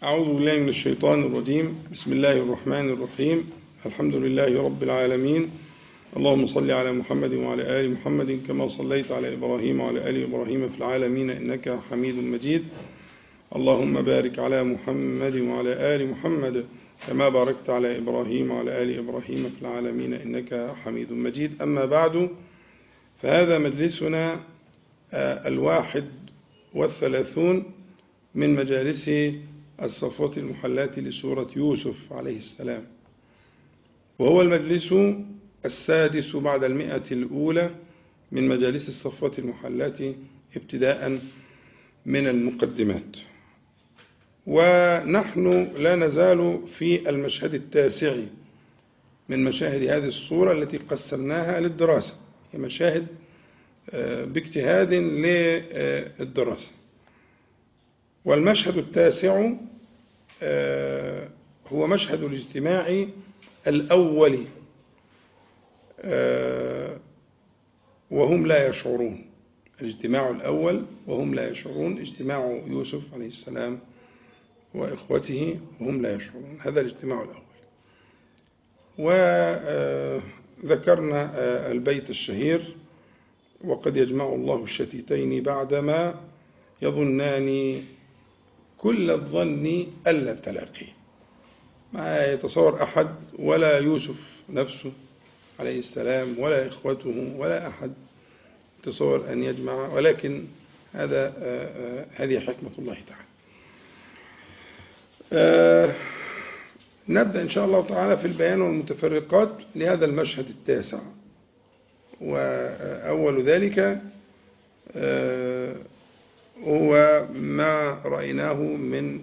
أعوذ بالله من الشيطان الرجيم بسم الله الرحمن الرحيم الحمد لله رب العالمين اللهم صل على محمد وعلى آل محمد كما صليت على إبراهيم وعلى آل إبراهيم في العالمين إنك حميد مجيد اللهم بارك على محمد وعلى آل محمد كما باركت على إبراهيم وعلى آل إبراهيم في العالمين إنك حميد مجيد أما بعد فهذا مجلسنا الواحد والثلاثون من مجالس الصفوة المحلات لسورة يوسف عليه السلام وهو المجلس السادس بعد المئة الأولى من مجالس الصفوة المحلات ابتداء من المقدمات ونحن لا نزال في المشهد التاسع من مشاهد هذه الصورة التي قسمناها للدراسة هي مشاهد باجتهاد للدراسة والمشهد التاسع هو مشهد الاجتماع الأول وهم لا يشعرون الاجتماع الأول وهم لا يشعرون اجتماع يوسف عليه السلام وإخوته وهم لا يشعرون هذا الاجتماع الأول وذكرنا البيت الشهير وقد يجمع الله الشتيتين بعدما يظنان كل الظن ألا التلاقي ما يتصور أحد ولا يوسف نفسه عليه السلام ولا إخوته ولا أحد يتصور أن يجمع ولكن هذا هذه حكمة الله تعالى نبدأ إن شاء الله تعالى في البيان والمتفرقات لهذا المشهد التاسع وأول ذلك هو ما رأيناه من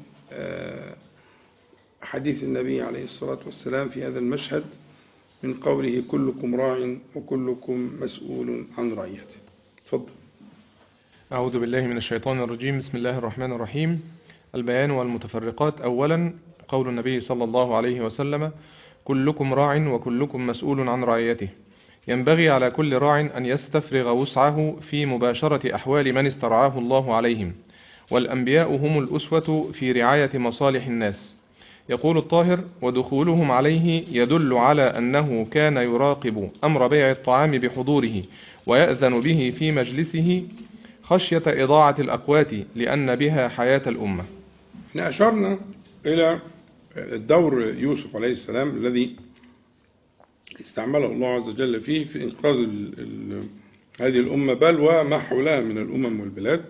حديث النبي عليه الصلاة والسلام في هذا المشهد من قوله كلكم راع وكلكم مسؤول عن رعيته تفضل أعوذ بالله من الشيطان الرجيم بسم الله الرحمن الرحيم البيان والمتفرقات أولا قول النبي صلى الله عليه وسلم كلكم راع وكلكم مسؤول عن رعيته ينبغي على كل راع أن يستفرغ وسعه في مباشرة أحوال من استرعاه الله عليهم والأنبياء هم الأسوة في رعاية مصالح الناس يقول الطاهر ودخولهم عليه يدل على أنه كان يراقب أمر بيع الطعام بحضوره ويأذن به في مجلسه خشية إضاعة الأقوات لأن بها حياة الأمة احنا أشرنا إلى الدور يوسف عليه السلام الذي استعمله الله عز وجل فيه في إنقاذ ال ال هذه الأمة بل وما حولها من الأمم والبلاد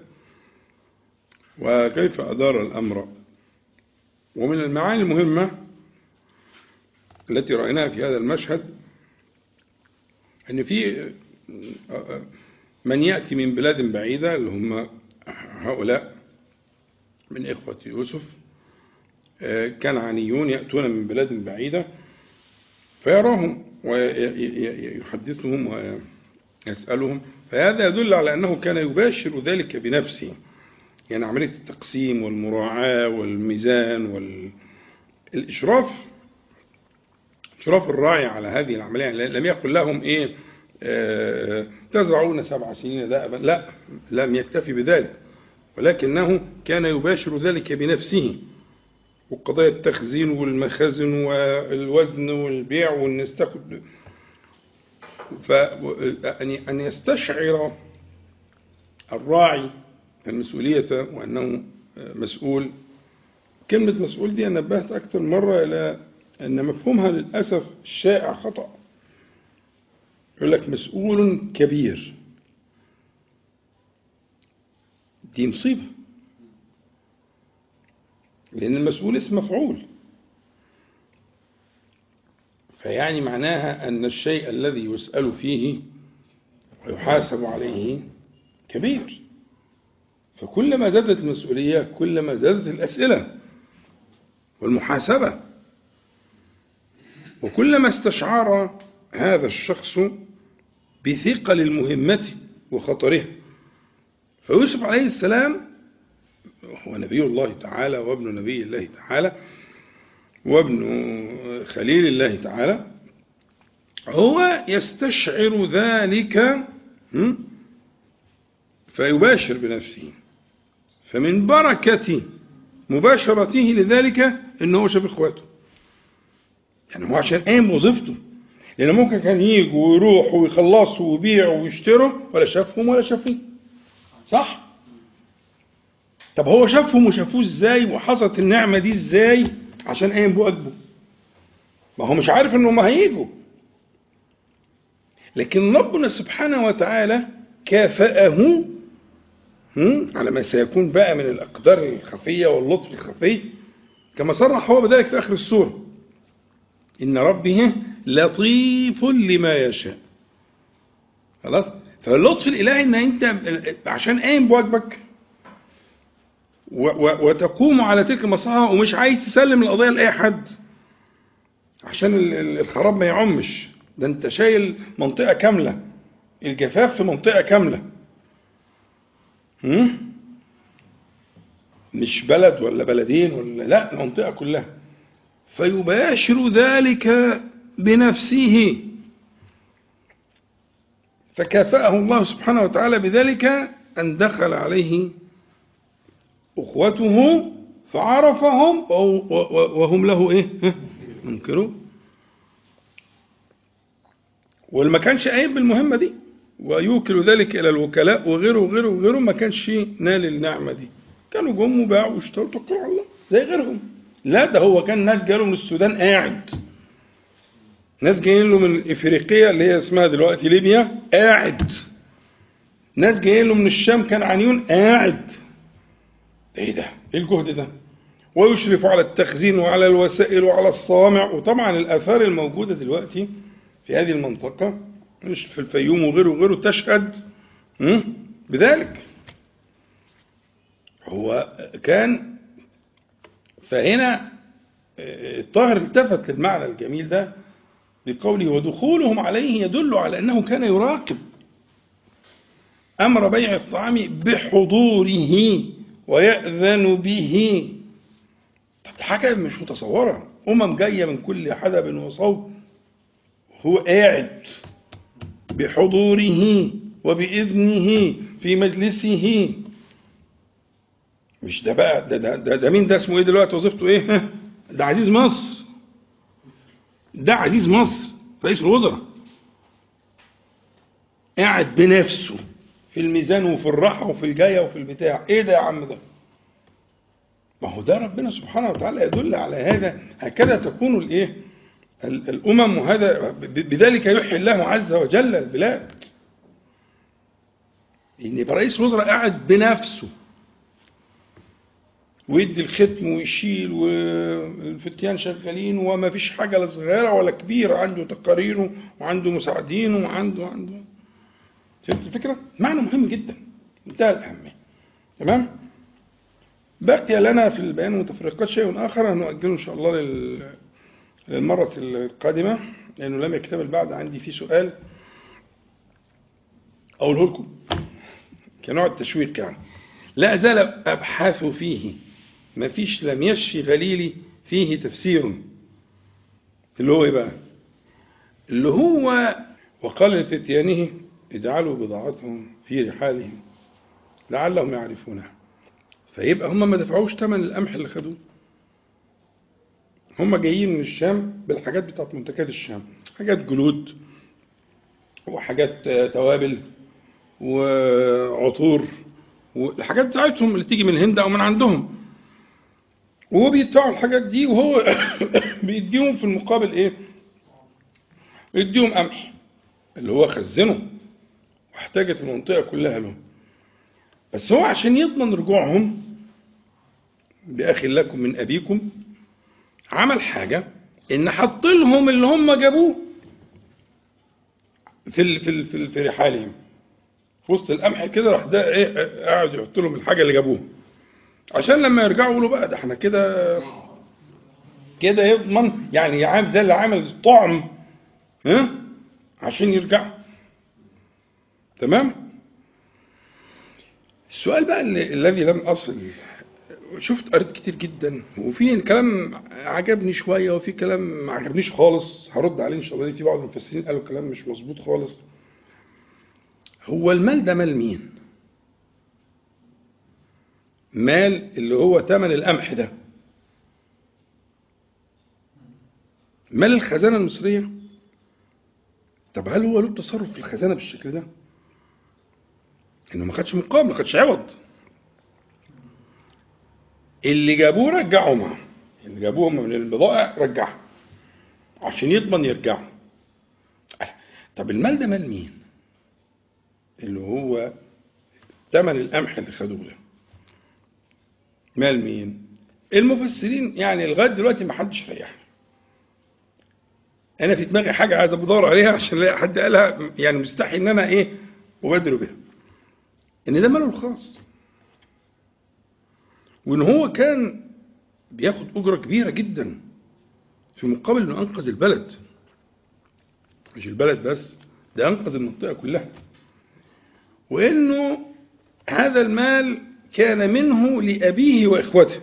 وكيف أدار الأمر ومن المعاني المهمة التي رأيناها في هذا المشهد أن في من يأتي من بلاد بعيدة اللي هم هؤلاء من إخوة يوسف كنعانيون يأتون من بلاد بعيدة فيراهم ويحدثهم ويسألهم فهذا يدل على أنه كان يباشر ذلك بنفسه يعني عملية التقسيم والمراعاة والميزان والإشراف إشراف الراعي على هذه العملية لم يقل لهم إيه آه تزرعون سبع سنين دأبا لا لم يكتفي بذلك ولكنه كان يباشر ذلك بنفسه وقضايا التخزين والمخازن والوزن والبيع والناس تاخد فأن يستشعر الراعي المسؤولية وأنه مسؤول كلمة مسؤول دي أنا نبهت أكثر مرة إلى أن مفهومها للأسف الشائع خطأ يقول لك مسؤول كبير دي مصيبة لأن المسؤول اسم مفعول فيعني معناها أن الشيء الذي يسأل فيه ويحاسب عليه كبير فكلما زادت المسؤولية كلما زادت الأسئلة والمحاسبة وكلما استشعر هذا الشخص بثقل المهمة وخطرها فيوسف عليه السلام هو نبي الله تعالى وابن نبي الله تعالى وابن خليل الله تعالى هو يستشعر ذلك فيباشر بنفسه فمن بركة مباشرته لذلك ان هو شاف اخواته يعني هو عشان قايم بوظيفته لان ممكن كان يجوا ويروحوا ويخلصوا ويبيعوا ويشتروا ولا شافهم ولا شافوه صح طب هو شافهم وشافوه ازاي وحصلت النعمه دي ازاي عشان قايم بواجبه ما هو مش عارف انهم هيجوا لكن ربنا سبحانه وتعالى كافأه على ما سيكون بقى من الأقدار الخفية واللطف الخفي كما صرح هو بذلك في آخر السورة إن ربه لطيف لما يشاء خلاص فاللطف الإلهي إن أنت عشان قايم بواجبك وتقوم على تلك المصلحة ومش عايز تسلم القضية لأي حد عشان الخراب ما يعمش ده انت شايل منطقة كاملة الجفاف في منطقة كاملة هم؟ مش بلد ولا بلدين ولا لا المنطقة كلها فيباشر ذلك بنفسه فكافأه الله سبحانه وتعالى بذلك أن دخل عليه أخوته فعرفهم وهم له إيه منكرون واللي ما كانش قايم بالمهمة دي ويوكل ذلك إلى الوكلاء وغيره وغيره وغيره ما كانش نال النعمة دي كانوا جم وباعوا واشتروا توكلوا على الله زي غيرهم لا ده هو كان ناس جاله من السودان قاعد ناس جايين له من افريقيا اللي هي اسمها دلوقتي ليبيا قاعد ناس جايين له من الشام كان عنيون قاعد ايه ده ايه الجهد ده ويشرف على التخزين وعلى الوسائل وعلى الصوامع وطبعا الاثار الموجوده دلوقتي في هذه المنطقه مش في الفيوم وغيره وغيره تشهد بذلك هو كان فهنا الطاهر التفت للمعنى الجميل ده بقوله ودخولهم عليه يدل على أنه كان يراقب أمر بيع الطعام بحضوره ويأذن به طب الحاجة مش متصورة أمم جاية من كل حدب وصوب هو قاعد بحضوره وبإذنه في مجلسه مش ده بقى ده, ده, ده, ده مين ده اسمه ايه دلوقتي وظيفته ايه ده عزيز مصر ده عزيز مصر رئيس الوزراء قاعد بنفسه في الميزان وفي الراحة وفي الجاية وفي البتاع ايه ده يا عم ده ما هو ده ربنا سبحانه وتعالى يدل على هذا هكذا تكون الايه الامم وهذا بذلك يحيي الله عز وجل البلاد ان يبقى رئيس الوزراء قاعد بنفسه ويدي الختم ويشيل والفتيان شغالين وما فيش حاجه لا صغيره ولا كبيره عنده تقاريره وعنده مساعدينه وعنده عنده فهمت الفكره؟ معنى مهم جدا منتهى الاهميه تمام؟ بقي لنا في البيان متفرقات شيء اخر نؤجله ان شاء الله لل... للمره القادمه لانه لم يكتمل البعد عندي فيه سؤال اقوله لكم كنوع التشويق يعني لا أزال أبحث فيه ما فيش لم يشفي غليلي فيه تفسير اللي هو إيه بقى اللي هو وقال لفتيانه اجعلوا بضاعتهم في رحالهم لعلهم يعرفونها فيبقى هم ما دفعوش ثمن القمح اللي خدوه هم جايين من الشام بالحاجات بتاعت منتجات الشام حاجات جلود وحاجات توابل وعطور والحاجات بتاعتهم اللي تيجي من الهند او من عندهم وهو بيدفعوا الحاجات دي وهو بيديهم في المقابل ايه بيديهم قمح اللي هو خزنه واحتاجت المنطقة كلها له بس هو عشان يضمن رجوعهم بأخ لكم من أبيكم عمل حاجة إن حط لهم اللي هم جابوه في في في, في رحالهم في وسط القمح كده راح ده ايه قاعد يحط لهم الحاجه اللي جابوها عشان لما يرجعوا يقولوا بقى ده احنا كده كده يضمن يعني يعامل ده اللي عامل الطعم ها عشان يرجعوا تمام السؤال بقى الذي لم اصل شفت قريت كتير جدا وفي كلام عجبني شويه وفي كلام ما عجبنيش خالص هرد عليه ان شاء الله في بعض المفسرين قالوا كلام مش مظبوط خالص هو المال ده مال مين مال اللي هو ثمن القمح ده مال الخزانة المصرية طب هل هو له تصرف في الخزانة بالشكل ده انه ما خدش مقابل ما خدش عوض اللي جابوه رجعوا معه اللي جابوه من البضائع رجعهم عشان يضمن يرجعوا طب المال ده مال مين اللي هو ثمن القمح اللي خدوه ده مال مين المفسرين يعني لغايه دلوقتي ما حدش ريحني انا في دماغي حاجه عايز بدور عليها عشان الاقي حد قالها يعني مستحي ان انا ايه ابادر بها ان ده ماله الخاص وان هو كان بياخد اجره كبيره جدا في مقابل انه انقذ البلد مش البلد بس ده انقذ المنطقه كلها وانه هذا المال كان منه لابيه واخوته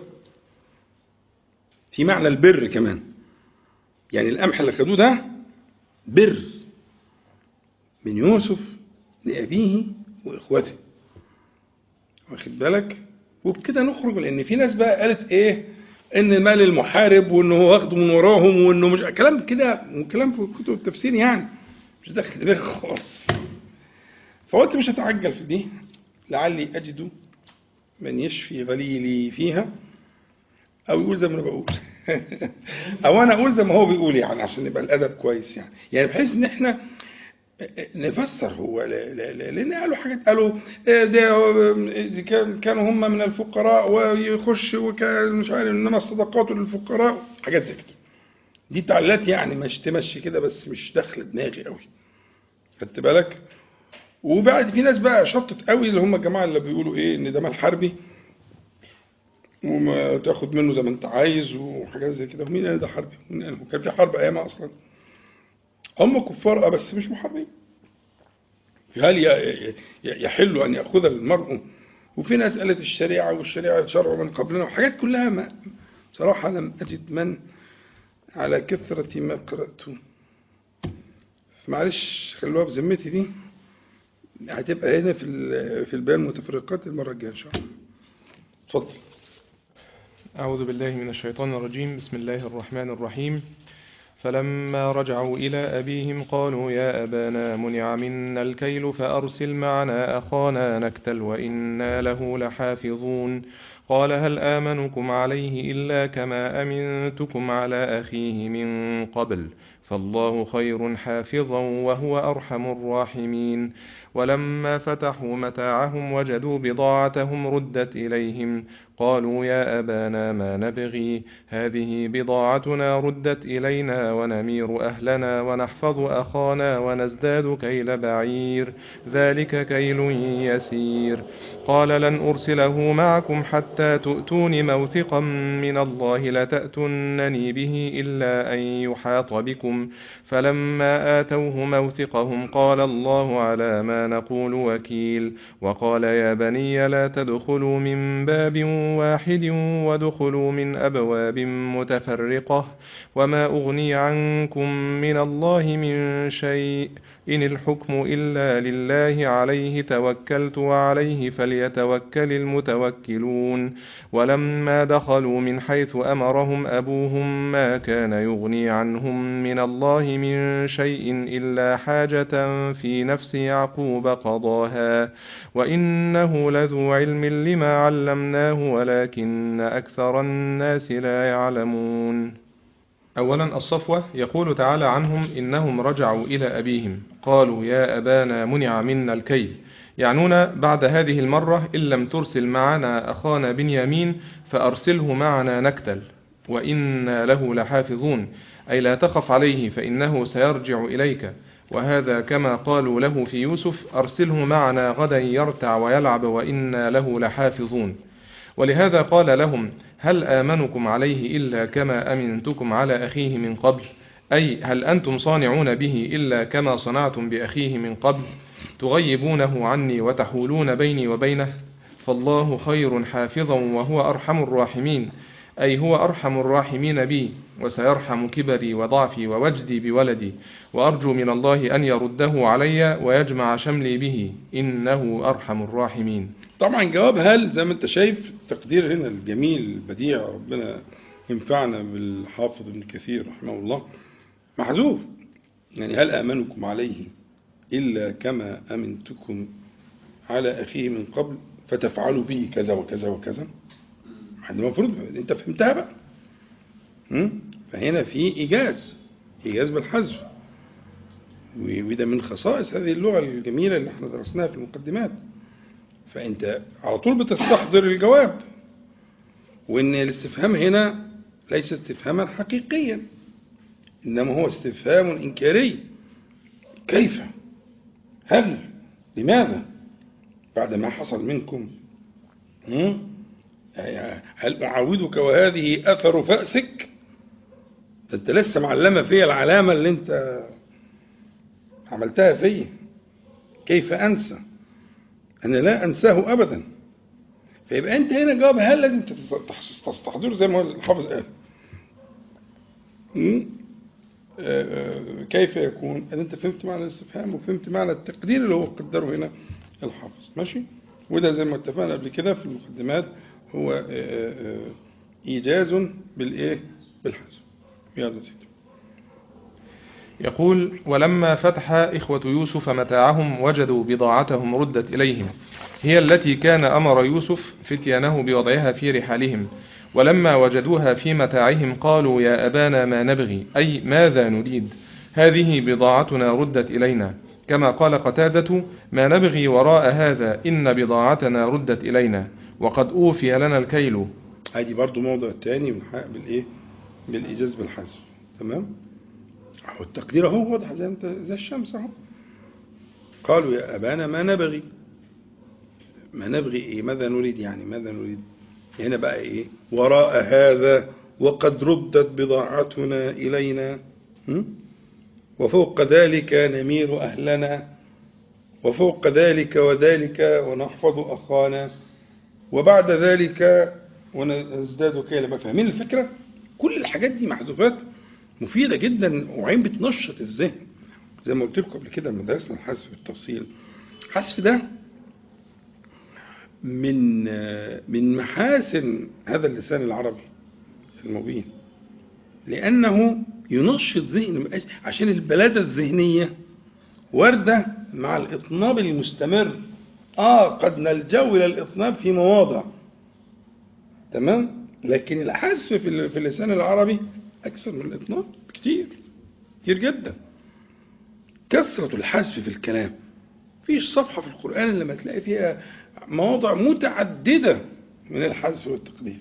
في معنى البر كمان يعني القمح اللي خدوه ده بر من يوسف لابيه واخوته واخد بالك وبكده نخرج لان في ناس بقى قالت ايه ان مال المحارب وانه هو واخده من وراهم وانه مش كلام كده وكلام في كتب التفسير يعني مش داخل دماغي خالص فقلت مش هتعجل في دي لعلي اجد من يشفي غليلي فيها او يقول زي ما انا بقول او انا اقول زي ما هو بيقول يعني عشان يبقى الادب كويس يعني يعني بحيث ان احنا نفسر هو لان قالوا حاجات قالوا ده اذا كان كانوا هم من الفقراء ويخش وكان مش عارف انما الصدقات للفقراء حاجات زي كده دي تعليلات يعني مش تمشي كده بس مش داخله دماغي قوي خدت بالك وبعد في ناس بقى شطت قوي اللي هم الجماعه اللي بيقولوا ايه ان ده مال حربي وما تاخد منه زي ما انت عايز وحاجات زي كده ومين قال ده حربي؟ مين قال كان في حرب ايامها اصلا هم كفار اه بس مش محاربين هل يحل ان ياخذ المرء وفي ناس قالت الشريعه والشريعه شرع من قبلنا وحاجات كلها ما صراحه لم اجد من على كثره ما قراته معلش خلوها في ذمتي دي هتبقى هنا في في البيان المتفرقات المره الجايه ان شاء الله اتفضل أعوذ بالله من الشيطان الرجيم بسم الله الرحمن الرحيم فلما رجعوا إلى أبيهم قالوا يا أبانا منع منا الكيل فأرسل معنا أخانا نكتل وإنا له لحافظون قال هل آمنكم عليه إلا كما أمنتكم على أخيه من قبل فالله خير حافظا وهو أرحم الراحمين ولما فتحوا متاعهم وجدوا بضاعتهم ردت إليهم قالوا يا أبانا ما نبغي هذه بضاعتنا ردت إلينا ونمير أهلنا ونحفظ أخانا ونزداد كيل بعير ذلك كيل يسير قال لن أرسله معكم حتى تؤتون موثقا من الله لتأتنني به إلا أن يحاط بكم فلما آتوه موثقهم قال الله على ما نقول وكيل وقال يا بني لا تدخلوا من باب واحد وادخلوا من أبواب متفرقة وما أغني عنكم من الله من شيء إن الحكم إلا لله عليه توكلت وعليه فليتوكل المتوكلون ولما دخلوا من حيث أمرهم أبوهم ما كان يغني عنهم من الله من شيء إلا حاجة في نفس يعقوب قضاها وإنه لذو علم لما علمناه ولكن أكثر الناس لا يعلمون أولا الصفوة يقول تعالى عنهم إنهم رجعوا إلى أبيهم قالوا يا أبانا منع منا الكيل يعنون بعد هذه المرة إن لم ترسل معنا أخانا بنيامين فأرسله معنا نكتل وإنا له لحافظون أي لا تخف عليه فإنه سيرجع إليك وهذا كما قالوا له في يوسف أرسله معنا غدا يرتع ويلعب وإنا له لحافظون ولهذا قال لهم هل آمنكم عليه إلا كما أمنتكم على أخيه من قبل أي هل أنتم صانعون به إلا كما صنعتم بأخيه من قبل تغيبونه عني وتحولون بيني وبينه فالله خير حافظا وهو أرحم الراحمين أي هو أرحم الراحمين بي وسيرحم كبري وضعفي ووجدي بولدي وأرجو من الله أن يرده علي ويجمع شملي به إنه أرحم الراحمين طبعا جواب هل زي ما انت شايف التقدير هنا الجميل البديع ربنا ينفعنا بالحافظ ابن كثير رحمه الله محذوف يعني هل آمنكم عليه إلا كما أمنتكم على أخيه من قبل فتفعلوا به كذا وكذا وكذا يعني المفروض انت فهمتها بقى م? فهنا في إيجاز إيجاز بالحذف وده من خصائص هذه اللغة الجميلة اللي احنا درسناها في المقدمات فأنت على طول بتستحضر الجواب وإن الاستفهام هنا ليس استفهاما حقيقيا إنما هو استفهام إنكاري كيف هل لماذا بعد ما حصل منكم هل أعودك وهذه أثر فأسك أنت لسه معلمة فيا العلامة اللي أنت عملتها فيا كيف أنسى أنا لا أنساه أبدا فيبقى أنت هنا جواب هل لازم تستحضره زي ما الحافظ قال كيف يكون أن أنت فهمت معنى الاستفهام وفهمت معنى التقدير اللي هو قدره هنا الحافظ ماشي وده زي ما اتفقنا قبل كده في المقدمات هو إيجاز بالإيه بالحذف يلا سيدي يقول ولما فتح إخوة يوسف متاعهم وجدوا بضاعتهم ردت إليهم هي التي كان أمر يوسف فتيانه بوضعها في رحالهم ولما وجدوها في متاعهم قالوا يا أبانا ما نبغي أي ماذا نريد هذه بضاعتنا ردت إلينا كما قال قتادة ما نبغي وراء هذا إن بضاعتنا ردت إلينا وقد أوفي لنا الكيل هذه برضو موضع تاني بالإيه بالإيجاز بالحذف تمام أهو التقدير اهو واضح زي انت زي الشمس اهو قالوا يا أبانا ما نبغي ما نبغي إيه ماذا نريد يعني ماذا نريد هنا بقى إيه وراء هذا وقد ردت بضاعتنا إلينا وفوق ذلك نمير أهلنا وفوق ذلك وذلك ونحفظ أخانا وبعد ذلك ونزداد كيلا فاهمين الفكرة كل الحاجات دي محذوفات مفيدة جدا وعين بتنشط الذهن زي ما قلت لكم قبل كده لما درسنا الحذف بالتفصيل الحذف ده من من محاسن هذا اللسان العربي المبين لأنه ينشط ذهن عشان البلادة الذهنية واردة مع الإطناب المستمر آه قد نلجأ إلى الإطناب في مواضع تمام لكن الحذف في اللسان العربي أكثر من الإطناب بكتير كتير جدا كثرة الحذف في الكلام فيش صفحة في القرآن لما تلاقي فيها مواضع متعددة من الحذف والتقدير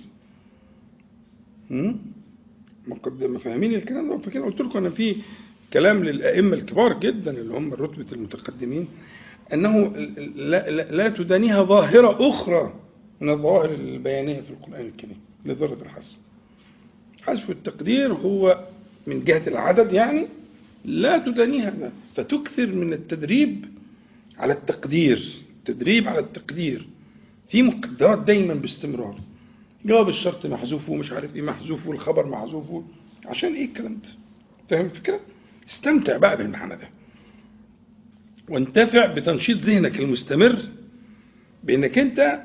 ما فاهمين الكلام ده فكده قلت لكم أنا في كلام للأئمة الكبار جدا اللي هم رتبة المتقدمين أنه لا, لا, لا تدانيها ظاهرة أخرى من الظواهر البيانية في القرآن الكريم لذرة الحذف حذف التقدير هو من جهة العدد يعني لا تدانيها فتكثر من التدريب على التقدير تدريب على التقدير في مقدرات دايما باستمرار جواب الشرط محذوف ومش عارف ايه محذوف والخبر محذوف عشان ايه الكلام ده فاهم الفكره استمتع بقى بالمعنى ده وانتفع بتنشيط ذهنك المستمر بانك انت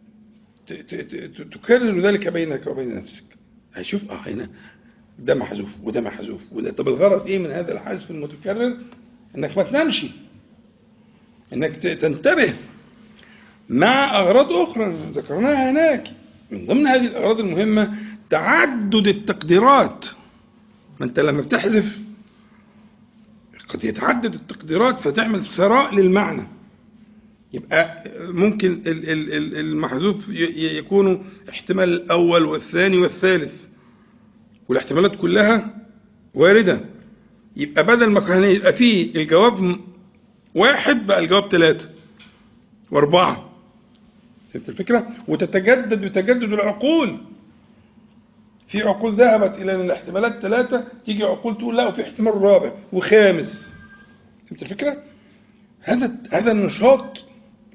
تكرر ذلك بينك وبين نفسك هيشوف اه هنا ده محذوف وده محذوف وده طب الغرض ايه من هذا الحذف المتكرر انك ما تنامش انك تنتبه مع اغراض اخرى ذكرناها هناك من ضمن هذه الاغراض المهمه تعدد التقديرات ما انت لما بتحذف قد يتعدد التقديرات فتعمل ثراء للمعنى يبقى ممكن المحذوف يكون احتمال الأول والثاني والثالث والاحتمالات كلها واردة يبقى بدل ما كان يبقى فيه الجواب واحد بقى الجواب ثلاثة واربعة فهمت الفكرة وتتجدد وتجدد العقول في عقول ذهبت إلى أن الاحتمالات ثلاثة تيجي عقول تقول لا وفي احتمال رابع وخامس فهمت الفكرة؟ هذا هذا النشاط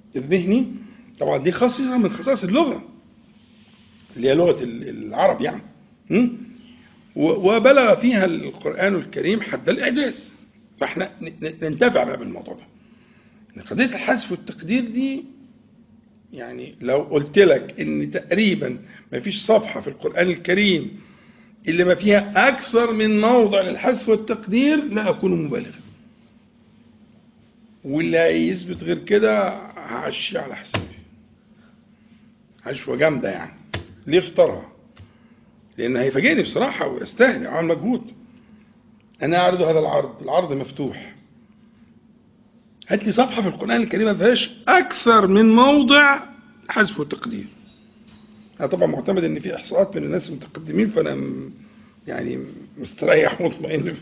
الذهني طبعا دي خاصة من خصائص اللغة اللي هي لغة العرب يعني م? و- وبلغ فيها القرآن الكريم حد الإعجاز فاحنا ن- ن- ننتفع بقى بالموضوع ده إن قضية الحذف والتقدير دي يعني لو قلت لك ان تقريبا ما فيش صفحة في القرآن الكريم اللي ما فيها أكثر من موضع للحذف والتقدير لا أكون مبالغا واللي يثبت غير كده هعشي على حسابي عشوة جامدة يعني ليه اختارها لأن هيفاجئني بصراحة ويستاهل عمل مجهود أنا أعرض هذا العرض العرض مفتوح هات لي صفحة في القرآن الكريم ما فيهاش أكثر من موضع حذف وتقدير أنا طبعا معتمد إن في إحصاءات من الناس المتقدمين فأنا م- يعني مستريح ومطمئن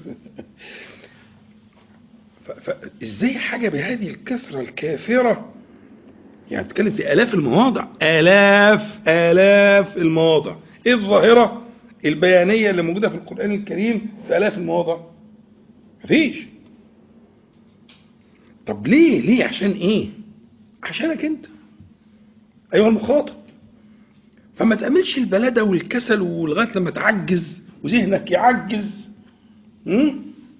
ف- فإزاي حاجة بهذه الكثرة الكافرة يعني بتتكلم في آلاف المواضع آلاف آلاف المواضع إيه الظاهرة البيانية اللي موجودة في القرآن الكريم في آلاف المواضع مفيش طب ليه ليه عشان ايه عشانك انت ايها المخاطب فما تعملش البلادة والكسل ولغاية لما تعجز وذهنك يعجز م?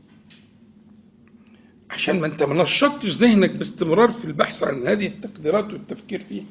عشان ما انت ما نشطتش ذهنك باستمرار في البحث عن هذه التقديرات والتفكير فيها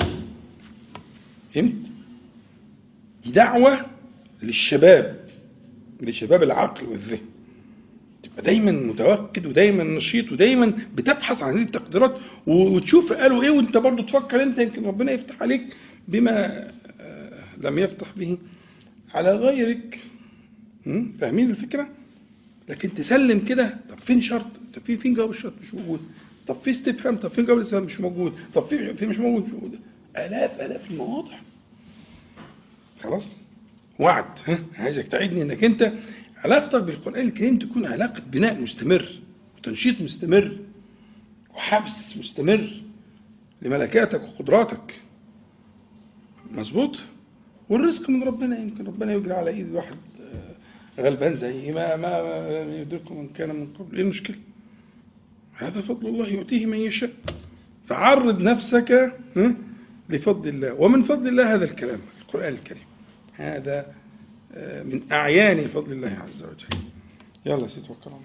فهمت دي دعوة للشباب لشباب العقل والذهن تبقى دايما متوكد ودايما نشيط ودايما بتبحث عن هذه التقديرات وتشوف قالوا ايه وانت برضو تفكر انت يمكن ربنا يفتح عليك بما آه، لم يفتح به على غيرك م? فاهمين الفكرة لكن تسلم كده طب فين شرط طب في فين جواب الشرط مش موجود طب في استفهام طب فين جواب الاستفهام مش موجود طب في في مش موجود مش موجود الاف الاف المواضع خلاص وعد ها عايزك تعيدني انك انت علاقتك بالقران الكريم تكون علاقه بناء مستمر وتنشيط مستمر وحبس مستمر لملكاتك وقدراتك مظبوط والرزق من ربنا يمكن ربنا يجري على ايد واحد آه، غلبان زي ما ما ما يدركه من كان من قبل ايه المشكله هذا فضل الله يؤتيه من يشاء فعرض نفسك ها، لفضل الله ومن فضل الله هذا الكلام القرآن الكريم هذا آه، من أعيان فضل الله عز وجل يلا سيد وكرم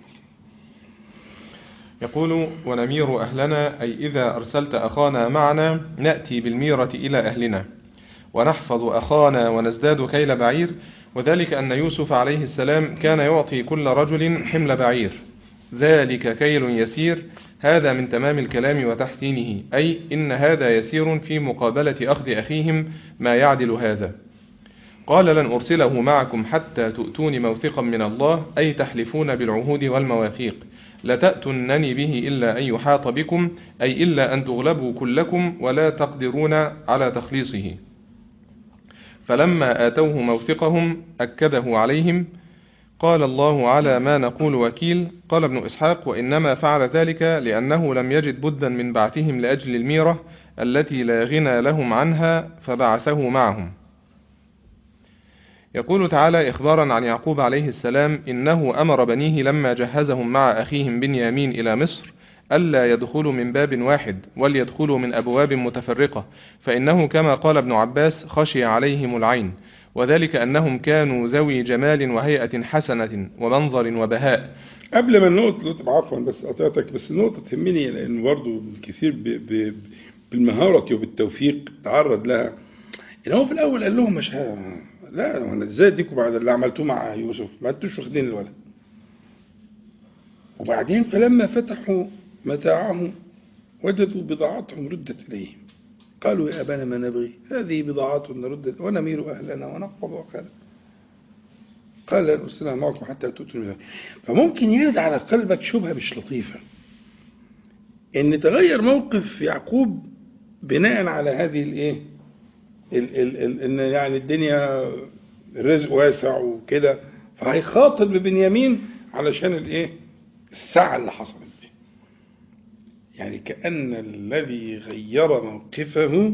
يقول ونمير أهلنا أي إذا أرسلت أخانا معنا نأتي بالميرة إلى أهلنا ونحفظ أخانا ونزداد كيل بعير وذلك أن يوسف عليه السلام كان يعطي كل رجل حمل بعير ذلك كيل يسير هذا من تمام الكلام وتحسينه أي إن هذا يسير في مقابلة أخذ أخيهم ما يعدل هذا قال لن أرسله معكم حتى تؤتون موثقا من الله أي تحلفون بالعهود والمواثيق لتأتنني به إلا أن يحاط بكم أي إلا أن تغلبوا كلكم ولا تقدرون على تخليصه فلما آتوه موثقهم أكده عليهم قال الله على ما نقول وكيل قال ابن إسحاق وإنما فعل ذلك لأنه لم يجد بدا من بعثهم لأجل الميرة التي لا غنى لهم عنها فبعثه معهم يقول تعالى إخبارا عن يعقوب عليه السلام إنه أمر بنيه لما جهزهم مع أخيهم بنيامين إلى مصر ألا يدخلوا من باب واحد وليدخلوا من أبواب متفرقة فإنه كما قال ابن عباس خشي عليهم العين وذلك أنهم كانوا ذوي جمال وهيئة حسنة ومنظر وبهاء قبل ما النقطة نقطة عفوا بس قطعتك بس النقطة تهمني لأن برضه كثير ب... ب... بالمهارة وبالتوفيق تعرض لها إن هو في الأول قال لهم مش ها... لا أنا إزاي أديكم بعد اللي عملتوه مع يوسف ما أنتوش واخدين الولد وبعدين فلما فتحوا متاعهم وجدوا بضاعتهم ردت إليهم قالوا يا أبانا ما نبغي هذه بضاعتنا ردت ونمير أهلنا ونحفظ أخانا قال لن أرسلها معكم حتى تؤتوا منها فممكن يرد على قلبك شبهة مش لطيفة إن تغير موقف يعقوب بناء على هذه الإيه ال ال ال إن يعني الدنيا الرزق واسع وكده فهيخاطب ببنيامين علشان الإيه الساعة اللي حصلت دي يعني كأن الذي غير موقفه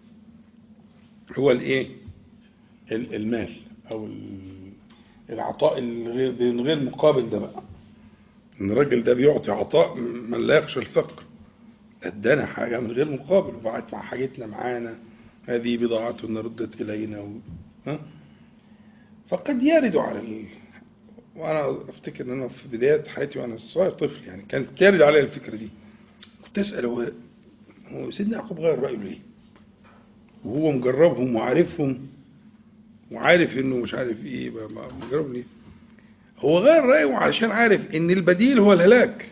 هو الإيه المال أو العطاء من غير مقابل ده بقى ان الراجل ده بيعطي عطاء من لا يخشى الفقر ادانا حاجه من غير مقابل وبعت مع حاجتنا معانا هذه بضاعتنا ردت الينا و... ها؟ فقد يرد على ال... وانا افتكر ان انا في بدايه حياتي وانا صغير طفل يعني كانت ترد علي الفكره دي كنت اسال هو هو سيدنا يعقوب غير رايه ليه؟ وهو مجربهم وعارفهم وعارف انه مش عارف ايه ما- ما- مجرب ليه؟ هو غير رايه علشان عارف ان البديل هو الهلاك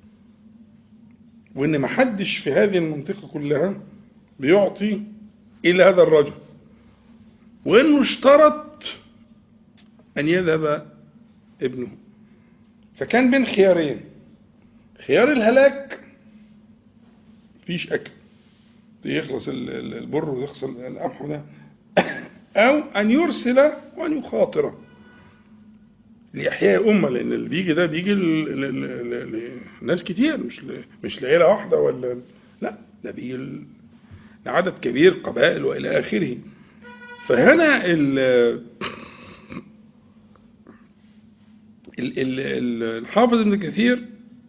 وان محدش في هذه المنطقه كلها بيعطي الى هذا الرجل وانه اشترط ان يذهب ابنه فكان بين خيارين خيار الهلاك مفيش اكل يخلص ال- ال- البر ويخلص القمح ده او ان يرسل وان يخاطر لاحياء امه لان اللي بيجي ده بيجي ل- ل- ل- ل- لناس كتير مش ل- مش لعيله واحده ولا لا ده بيجي ل- لعدد كبير قبائل والى اخره فهنا ال ال- ال- ال- الحافظ ابن كثير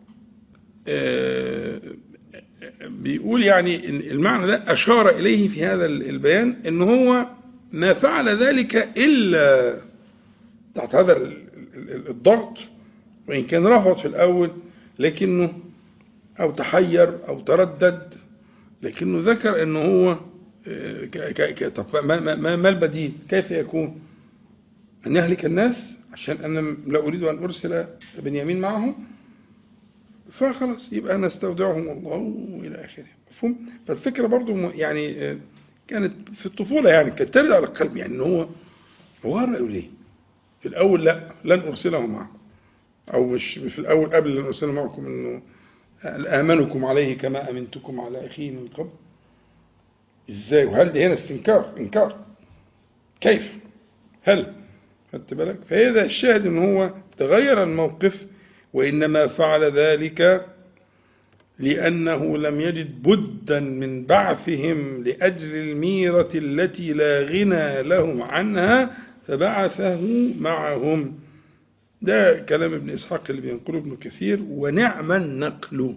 آه، بيقول يعني إن المعنى ده أشار إليه في هذا البيان إن هو ما فعل ذلك إلا تحت هذا ال- ال- الضغط وإن كان رفض في الأول لكنه أو تحير أو تردد لكنه ذكر إنه هو آه، ك- ك- ك- طب ما, ما, ما, ما البديل كيف يكون أن يهلك الناس عشان أنا لا أريد أن أرسل بنيامين معهم فخلاص يبقى نستودعهم الله والى اخره مفهوم فالفكره برضو م- يعني آه، كانت في الطفوله يعني كانت ترد على القلب يعني ان هو هو رايه ليه في الاول لا لن ارسله معكم او مش في الاول قبل لن ارسله معكم انه امنكم عليه كما امنتكم على اخيه من قبل ازاي وهل ده هنا استنكار انكار كيف هل خدت بالك فهذا الشاهد ان هو تغير الموقف وانما فعل ذلك لانه لم يجد بدا من بعثهم لاجل الميره التي لا غنى لهم عنها فبعثه معهم ده كلام ابن اسحاق اللي بينقله ابن كثير ونعم النقل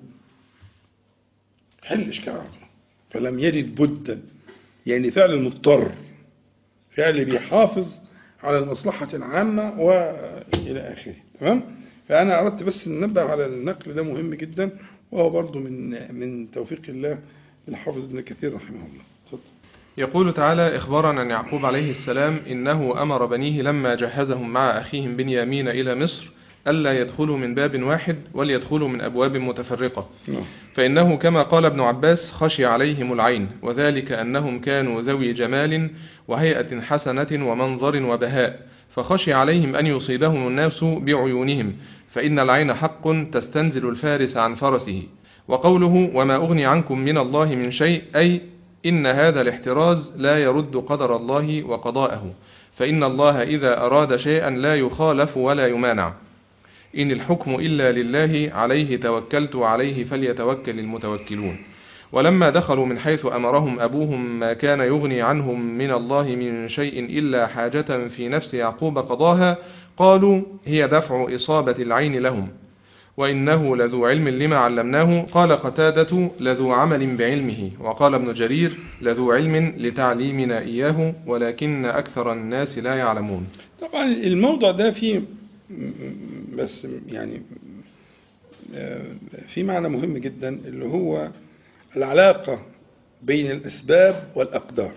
حل اشكال عقله فلم يجد بدا يعني فعل مضطر فعل بيحافظ على المصلحة العامة وإلى آخره تمام فأنا أردت بس أن ننبه على النقل ده مهم جدا وهو برضو من من توفيق الله للحافظ ابن كثير رحمه الله اتفضل. يقول تعالى إخبارا عن يعقوب عليه السلام إنه أمر بنيه لما جهزهم مع أخيهم بنيامين إلى مصر ألا يدخلوا من باب واحد وليدخلوا من أبواب متفرقة نعم. فإنه كما قال ابن عباس خشي عليهم العين وذلك أنهم كانوا ذوي جمال وهيئة حسنة ومنظر وبهاء فخشي عليهم أن يصيبهم الناس بعيونهم فإن العين حق تستنزل الفارس عن فرسه وقوله وما أغني عنكم من الله من شيء أي إن هذا الاحتراز لا يرد قدر الله وقضاءه فإن الله إذا أراد شيئا لا يخالف ولا يمانع إن الحكم إلا لله عليه توكلت وعليه فليتوكل المتوكلون ولما دخلوا من حيث أمرهم أبوهم ما كان يغني عنهم من الله من شيء إلا حاجة في نفس يعقوب قضاها قالوا هي دفع إصابة العين لهم وإنه لذو علم لما علمناه قال قتادة لذو عمل بعلمه وقال ابن جرير لذو علم لتعليمنا إياه ولكن أكثر الناس لا يعلمون طبعا الموضع ده فيه م- م- بس يعني آه، في معنى مهم جدا اللي هو العلاقة بين الأسباب والأقدار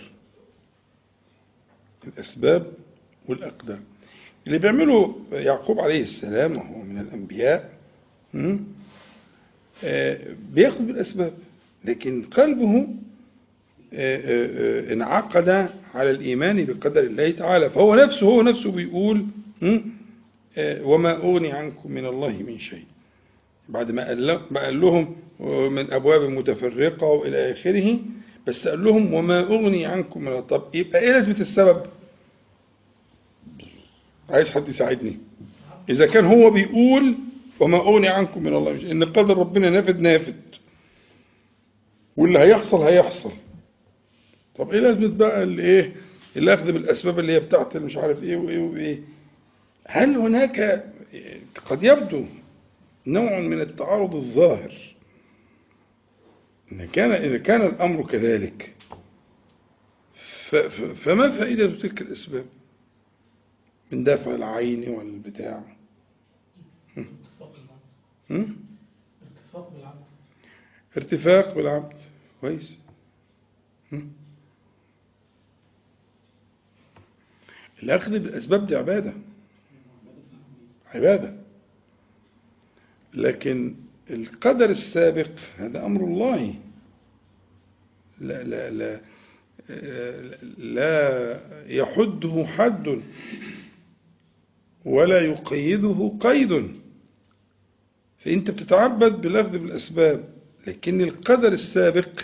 الأسباب والأقدار اللي بيعمله يعقوب عليه السلام وهو من الأنبياء م? آه، بياخد بالأسباب لكن قلبه آه، آه، آه، انعقد على الإيمان بقدر الله تعالى فهو نفسه هو نفسه بيقول م? آه، وما أغني عنكم من الله من شيء بعد ما قال له- ما قال لهم من أبواب متفرقة وإلى آخره بس قال لهم وما أغني عنكم من الله طب يبقى إيه لازمة السبب عايز حد يساعدني إذا كان هو بيقول وما أغني عنكم من الله من شيء إن قدر ربنا نافذ نافذ واللي هيحصل هيحصل طب ايه لازمه بقى الايه الاخذ بالاسباب اللي هي بتاعت مش عارف ايه وايه وايه هل هناك قد يبدو نوع من التعارض الظاهر إن كان إذا كان الأمر كذلك ف- ف- فما فائدة تلك الأسباب من دافع العين والبتاع هم؟ هم؟ اتفاق بالعمل ارتفاق بالعبد كويس هم؟ الأخذ بالأسباب دي عبادة عبادة لكن القدر السابق هذا أمر الله لا لا لا لا يحده حد ولا يقيده قيد فأنت بتتعبد بالأخذ بالأسباب لكن القدر السابق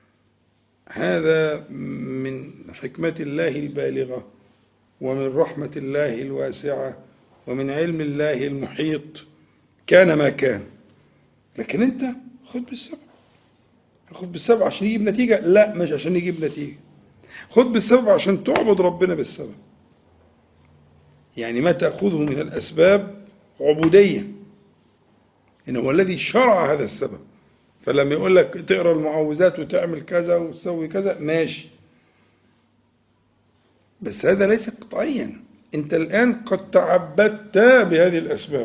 هذا من حكمة الله البالغة ومن رحمة الله الواسعة ومن علم الله المحيط كان ما كان لكن انت خد بالسبب خد بالسبب عشان يجيب نتيجة لا مش عشان يجيب نتيجة خد بالسبب عشان تعبد ربنا بالسبب يعني ما تأخذه من الأسباب عبودية إن هو الذي شرع هذا السبب فلما يقول لك تقرا المعوذات وتعمل كذا وتسوي كذا ماشي بس هذا ليس قطعيا انت الان قد تعبدت بهذه الاسباب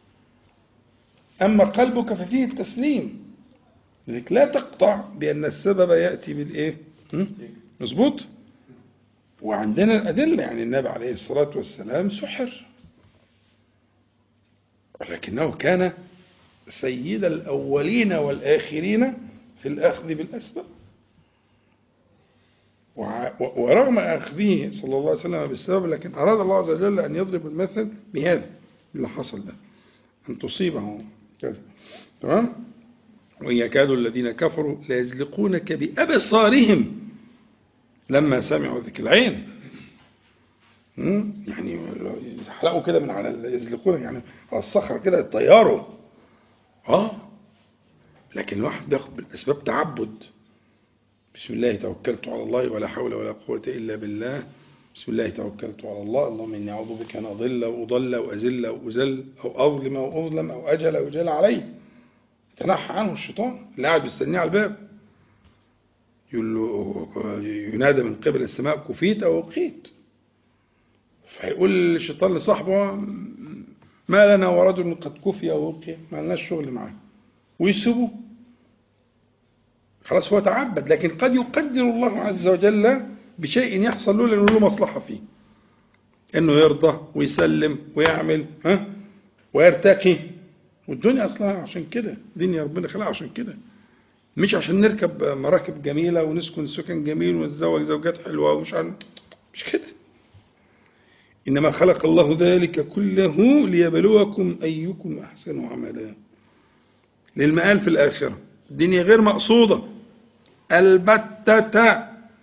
اما قلبك ففيه التسليم لذلك لا تقطع بان السبب ياتي بالايه هم؟ مظبوط وعندنا الادله يعني النبي عليه الصلاه والسلام سحر ولكنه كان سيد الأولين والآخرين في الأخذ بالأسباب ورغم أخذه صلى الله عليه وسلم بالسبب لكن أراد الله عز وجل أن يضرب المثل بهذا اللي حصل ده أن تصيبه كذا تمام وإن يكاد الذين كفروا ليزلقونك بأبصارهم لما سمعوا ذكر العين يعني يحلقوا كده من على يزلقون يعني على الصخرة كده يطيروا اه لكن الواحد بياخد بالاسباب تعبد بسم الله توكلت على الله ولا حول ولا قوة إلا بالله بسم الله توكلت على الله اللهم إني أعوذ بك أن أضل وأضل وأزل وأزل أو أظلم أو أظلم أو أجل أو أجل عليه تنحى عنه الشيطان اللي قاعد مستنيه على الباب يقول له ينادى من قبل السماء كفيت أو وقيت فيقول الشيطان لصاحبه ما لنا ورجل قد كفي أو وقي ما لناش شغل معاه ويسيبه خلاص هو تعبد لكن قد يقدر الله عز وجل بشيء يحصل له لأنه له مصلحة فيه انه يرضى ويسلم ويعمل ها ويرتقي والدنيا اصلها عشان كده دنيا ربنا خلقها عشان كده مش عشان نركب مراكب جميلة ونسكن سكن جميل ونتزوج زوجات حلوة ومش عن مش كده إنما خلق الله ذلك كله ليبلوكم أيكم أحسن عملا للمآل في الآخرة الدنيا غير مقصودة البتة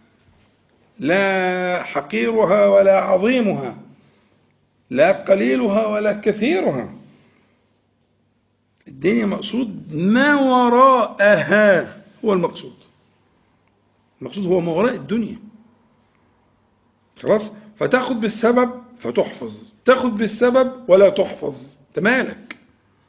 لا حقيرها ولا عظيمها لا قليلها ولا كثيرها الدنيا مقصود ما وراءها هو المقصود المقصود هو ما وراء الدنيا خلاص فتاخد بالسبب فتحفظ تاخد بالسبب ولا تحفظ انت مالك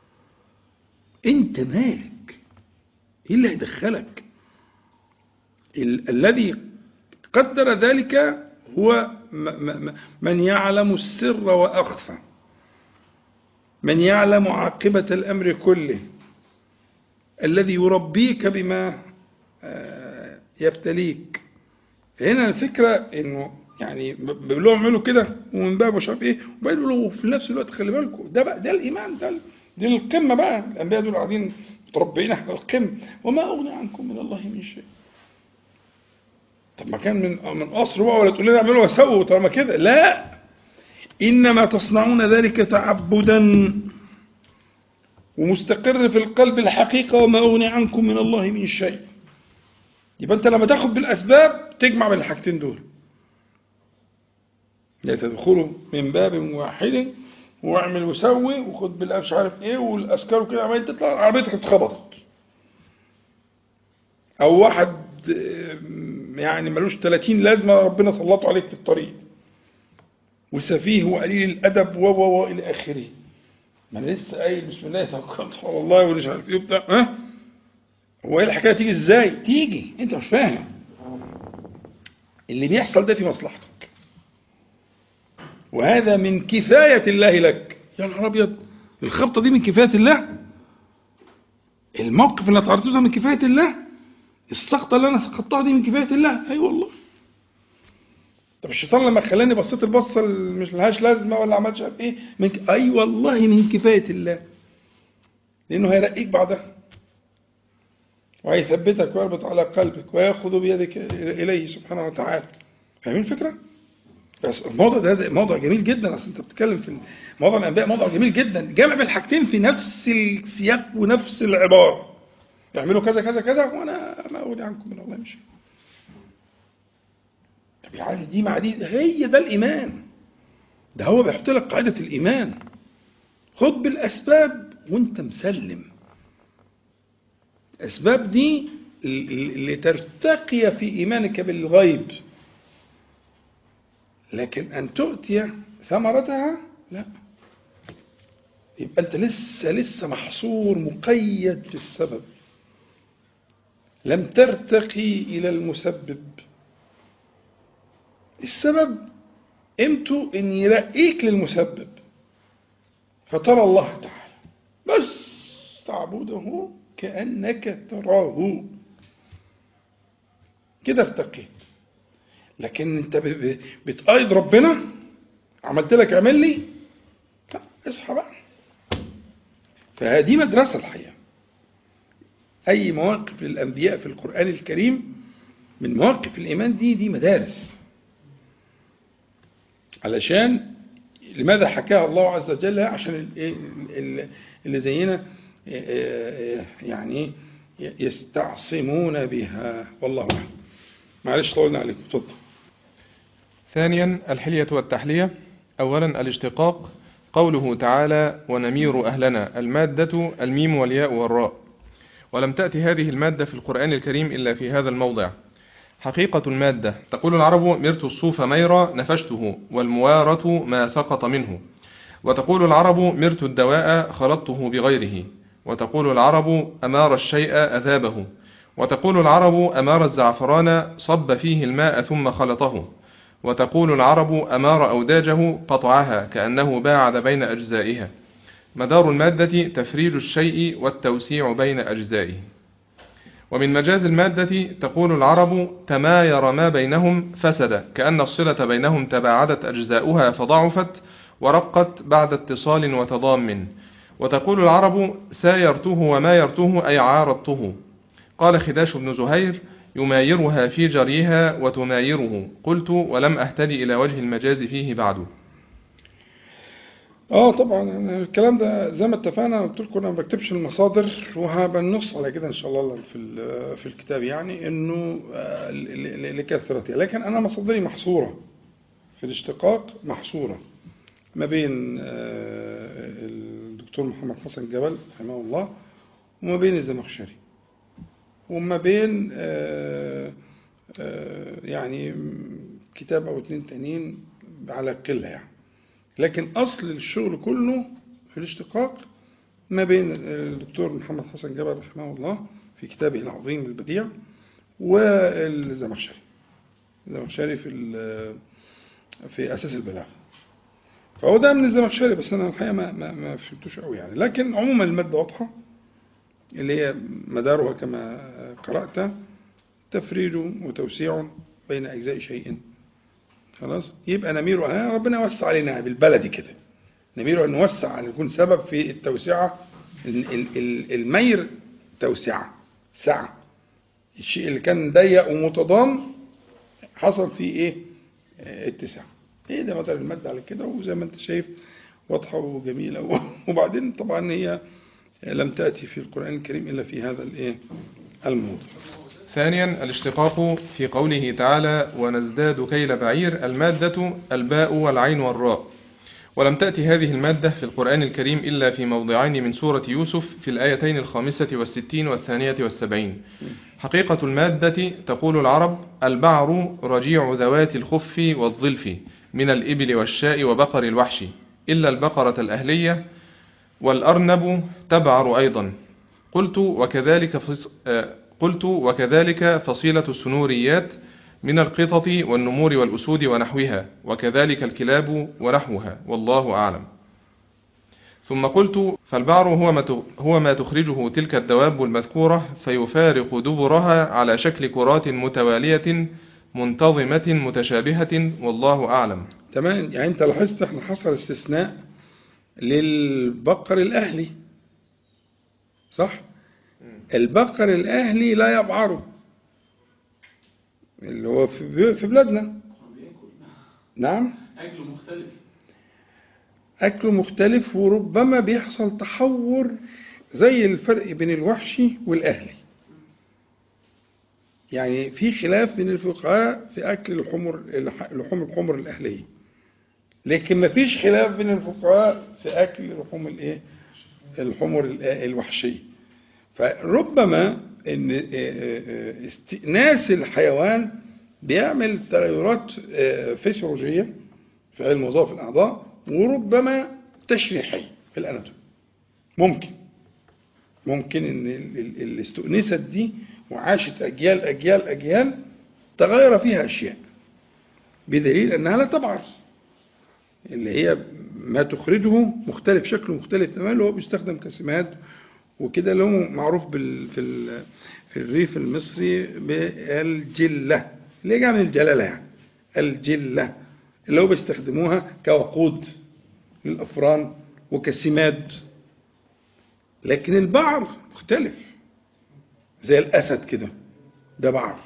انت مالك ايه اللي هيدخلك ال الذي قدر ذلك هو من يعلم السر وأخفى من يعلم عاقبة الأمر كله الذي يربيك بما يبتليك هنا الفكرة انه يعني بيقول لهم اعملوا كده ومن باب مش عارف ايه وبعدين يقولوا في نفس الوقت خلي بالكم ده بقى ده الايمان ده دي القمه بقى الانبياء دول قاعدين متربيين احنا القمه وما اغني عنكم من الله من شيء طب ما كان من من قصر بقى ولا تقول لنا اعملوا وسووا طالما كده لا انما تصنعون ذلك تعبدا ومستقر في القلب الحقيقه وما اغني عنكم من الله من شيء يبقى انت لما تاخد بالاسباب تجمع بين الحاجتين دول لا تدخلوا من باب واحد واعمل وسوي وخد بالله مش عارف ايه والاسكار كده عمال تطلع عربيتك اتخبطت او واحد يعني ملوش 30 لازمه ربنا سلطه عليك في الطريق وسفيه وقليل الادب و و و الى اخره ما انا لسه قايل بسم الله توكلت على الله ومش عارف ايه وبتاع ها هو ايه الحكايه تيجي ازاي؟ تيجي انت مش فاهم اللي بيحصل ده في مصلحتك وهذا من كفاية الله لك يا نهار أبيض الخبطة دي من كفاية الله الموقف اللي اتعرضت له ده من كفاية الله السقطة اللي أنا سقطتها دي من كفاية الله أي أيوة والله طب الشيطان لما خلاني بصيت البصة اللي مش لهاش لازمة ولا عملت عارف إيه من ك... أي أيوة والله من كفاية الله لأنه هيرقيك بعدها وهيثبتك ويربط على قلبك ويأخذ بيدك إليه سبحانه وتعالى فاهمين الفكرة؟ بس الموضوع ده, ده موضوع جميل جدا اصل انت بتتكلم في موضوع الانبياء موضوع جميل جدا جامع بين الحاجتين في نفس السياق ونفس العباره يعملوا كذا كذا كذا وانا ما اودي عنكم من الله يمشي طب يعني دي مع دي هي ده الايمان ده هو بيحط لك قاعده الايمان خد بالاسباب وانت مسلم الاسباب دي لترتقي في ايمانك بالغيب لكن أن تؤتي ثمرتها لا يبقى أنت لسه لسه محصور مقيد في السبب لم ترتقي إلى المسبب السبب قيمته أن يرقيك للمسبب فترى الله تعالى بس تعبده كأنك تراه كده ارتقيت لكن انت بتقايد ربنا عملت لك اعمل لي لا اصحى بقى فهذه مدرسة الحقيقة أي مواقف للأنبياء في القرآن الكريم من مواقف الإيمان دي دي مدارس علشان لماذا حكاها الله عز وجل عشان اللي زينا يعني يستعصمون بها والله أعلم معلش طولنا عليكم اتفضل ثانيا الحلية والتحلية أولا الاشتقاق قوله تعالى ونمير أهلنا المادة الميم والياء والراء ولم تأتي هذه المادة في القرآن الكريم إلا في هذا الموضع حقيقة المادة تقول العرب مرت الصوف ميرا نفشته والموارة ما سقط منه وتقول العرب مرت الدواء خلطته بغيره وتقول العرب أمار الشيء أذابه وتقول العرب أمار الزعفران صب فيه الماء ثم خلطه وتقول العرب أمار أوداجه قطعها كأنه باعد بين أجزائها مدار المادة تفريج الشيء والتوسيع بين أجزائه ومن مجاز المادة تقول العرب تماير ما بينهم فسد كأن الصلة بينهم تباعدت أجزاؤها فضعفت ورقت بعد اتصال وتضام وتقول العرب سايرته ومايرته أي عارضته قال خداش بن زهير يمايرها في جريها وتمايره قلت ولم أهتدي إلى وجه المجاز فيه بعد اه طبعا الكلام ده زي ما اتفقنا قلت لكم انا ما بكتبش المصادر وهبنص على كده ان شاء الله في في الكتاب يعني انه لكثرتها لكن انا مصادري محصوره في الاشتقاق محصوره ما بين الدكتور محمد حسن جبل رحمه الله وما بين الزمخشري وما بين آآ آآ يعني كتاب او اتنين تانيين على قلة يعني لكن اصل الشغل كله في الاشتقاق ما بين الدكتور محمد حسن جبل رحمه الله في كتابه العظيم البديع والزمخشري الزمخشري في في اساس البلاغه فهو ده من الزمخشري بس انا الحقيقه ما ما, ما فهمتوش قوي يعني لكن عموما الماده واضحه اللي هي مدارها كما قرأت تفريج وتوسيع بين أجزاء شيء خلاص يبقى نميرها ربنا يوسع علينا بالبلدي كده نميرها نوسع نكون سبب في التوسعة المير توسعة سعة الشيء اللي كان ضيق ومتضام حصل فيه ايه اتساع ايه ده مثلا المادة على كده وزي ما انت شايف واضحة وجميلة وبعدين طبعا هي لم تأتي في القرآن الكريم إلا في هذا الإيه الموضوع ثانيا الاشتقاق في قوله تعالى ونزداد كيل بعير المادة الباء والعين والراء ولم تأتي هذه المادة في القرآن الكريم إلا في موضعين من سورة يوسف في الآيتين الخامسة والستين والثانية والسبعين حقيقة المادة تقول العرب البعر رجيع ذوات الخف والظلف من الإبل والشاء وبقر الوحش إلا البقرة الأهلية والأرنب تبعر أيضا قلت وكذلك فص... قلت وكذلك فصيلة السنوريات من القطط والنمور والأسود ونحوها وكذلك الكلاب ونحوها والله أعلم ثم قلت فالبعر هو ما ت- هو ما تخرجه تلك الدواب المذكورة فيفارق دبرها على شكل كرات متوالية منتظمة متشابهة والله أعلم تمام يعني انت لاحظت احنا حصل استثناء للبقر الاهلي صح البقر الاهلي لا يبعره اللي هو في بي- في بلادنا نعم أجله مختلف اكله مختلف وربما بيحصل تحور زي الفرق بين الوحشي والاهلي يعني في خلاف بين الفقهاء في اكل الحمر الح- لحوم الحمر الاهليه لكن ما فيش خلاف بين الفقهاء في اكل لحوم الايه الحمر ال- الوحشيه فربما ان آه، آه، استئناس الحيوان بيعمل تغيرات آه، فسيولوجيه في علم وظائف الاعضاء وربما تشريحيه في الاناتومي ممكن ممكن ان ال- ال- اللي استؤنست دي وعاشت اجيال اجيال اجيال تغير فيها اشياء بدليل انها لا تبعر اللي هي ما تخرجه مختلف شكله مختلف تماما اللي هو بيستخدم كسمات وكده اللي هو معروف بال في ال في الريف المصري بالجله اللي هي جايه من الجلاله يعني الجله اللي هو بيستخدموها كوقود للافران وكسماد لكن البعر مختلف زي الاسد كده ده بعر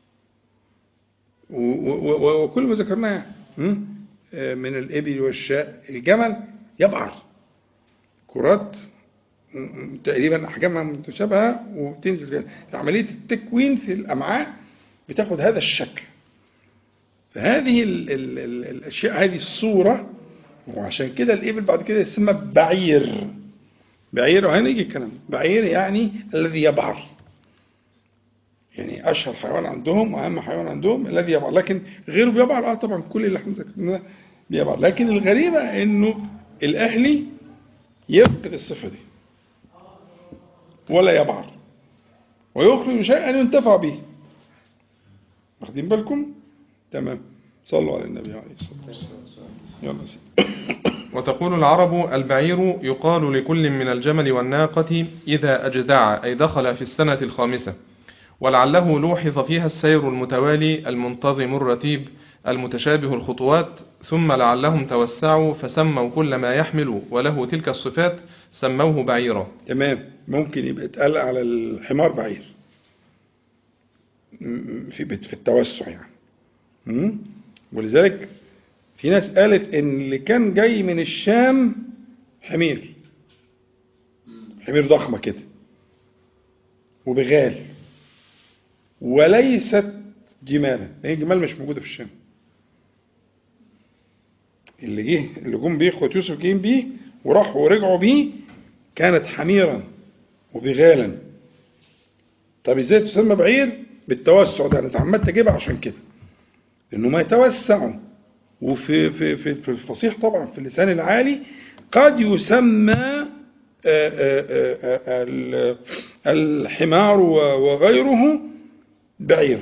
و- و- و- وكل ما ذكرناه م? آه، من الابل والشاء الجمل يبعر كرات م- م- تقريبا احجامها متشابهه وبتنزل فيها عمليه التكوين في الامعاء بتاخد هذا الشكل فهذه ال ال ال الاشياء هذه الصوره وعشان كده الابل بعد كده يسمى بعير بعير وهنيجي الكلام ده. بعير يعني الذي يبعر يعني اشهر حيوان عندهم واهم حيوان عندهم الذي يبعر لكن غيره بيبعر اه طبعا كل اللي احنا ذكرناه بيبعر لكن الغريبه انه الاهلي يفقد الصفه دي ولا يبعر ويخرج شيئا ينتفع به واخدين بالكم تمام صلوا على النبي عليه الصلاه والسلام يلا يا سيدي. وتقول العرب البعير يقال لكل من الجمل والناقة إذا أجدع أي دخل في السنة الخامسة ولعله لوحظ فيها السير المتوالي المنتظم الرتيب المتشابه الخطوات ثم لعلهم توسعوا فسموا كل ما يحمل وله تلك الصفات سموه بعيرا تمام ممكن يبقى اتقال على الحمار بعير م- في في التوسع يعني م? ولذلك في ناس قالت ان اللي كان جاي من الشام حمير حمير ضخمه كده وبغال وليست جمالا هي الجمال مش موجوده في الشام اللي جه اللي جم بيه اخوة يوسف جايين بيه وراحوا ورجعوا بيه كانت حميرا وبغالا طب ازاي تسمى بعير بالتوسع ده انا اتعمدت اجيبها عشان كده انه ما يتوسعوا وفي في في في الفصيح طبعا في اللسان العالي قد يسمى آه، آه، آه، آه، ال- الحمار و- وغيره بعير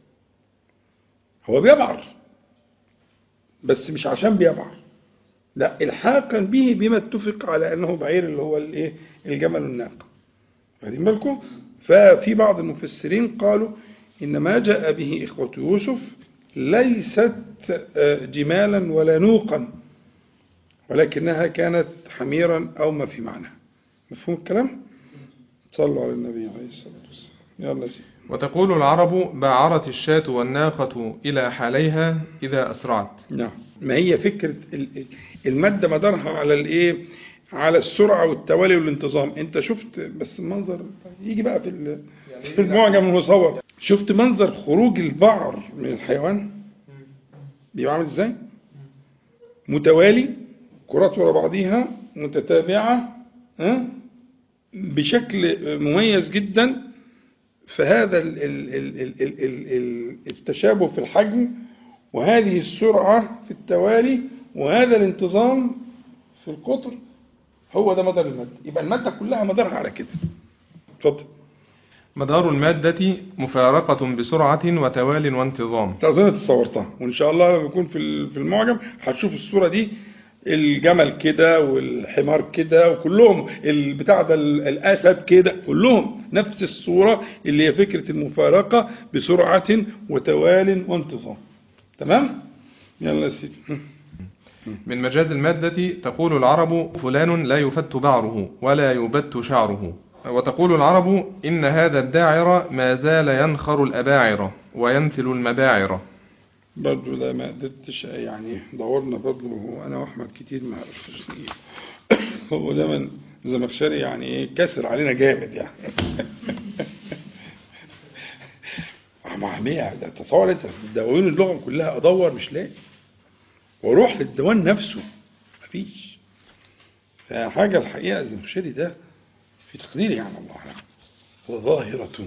هو بيبعر بس مش عشان بيبعر لا الحاقا به بما اتفق على انه بعير اللي هو الايه الجمل الناقه واخدين بالكم ففي بعض المفسرين قالوا ان ما جاء به اخوه يوسف ليست آه، جمالا ولا نوقا ولكنها كانت حميرا او ما في معنى مفهوم الكلام صلوا على النبي عليه الصلاه والسلام يلا يا سيدي وتقول العرب باعرت الشاة والناقة إلى حاليها إذا أسرعت نعم ما هي فكرة ال- المادة مدارها على الايه على السرعة والتوالي والانتظام انت شفت بس المنظر يجي بقى في ال- في المعجم المصور شفت منظر خروج البعر من الحيوان بيبقى عامل ازاي متوالي كرات ورا بعضيها متتابعة ها؟ بشكل مميز جدا فهذا ال- ال- ال- ال- ال- ال- ال- التشابه في الحجم وهذه السرعة في التوالي وهذا الانتظام في القطر هو ده مدار المادة يبقى المادة كلها مدارها على كده اتفضل مدار المادة مفارقة بسرعة وتوال وانتظام انت اظن تصورتها وان شاء الله لما يكون في ال- في المعجم هتشوف الصوره دي الجمل كده والحمار كده وكلهم البتاع ده ال- الاسد كده كلهم نفس الصوره اللي هي فكره المفارقه بسرعه وتوال وانتظام تمام يلا يا سيدي من مجاز المادة تقول العرب فلان لا يفت بعره ولا يبت شعره وتقول العرب إن هذا الداعر ما زال ينخر الأباعر وينثل المباعر برضه ده ما قدرتش يعني دورنا برضه هو انا واحمد كتير ما عرفتش ايه هو ده من زمخشري يعني ايه كسر علينا جامد يعني معمية ده تصور انت في دواوين اللغه كلها ادور مش لاقي واروح للديوان نفسه مفيش فحاجه الحقيقه الزمخشري ده في تقديري يعني الله اعلم هو ظاهره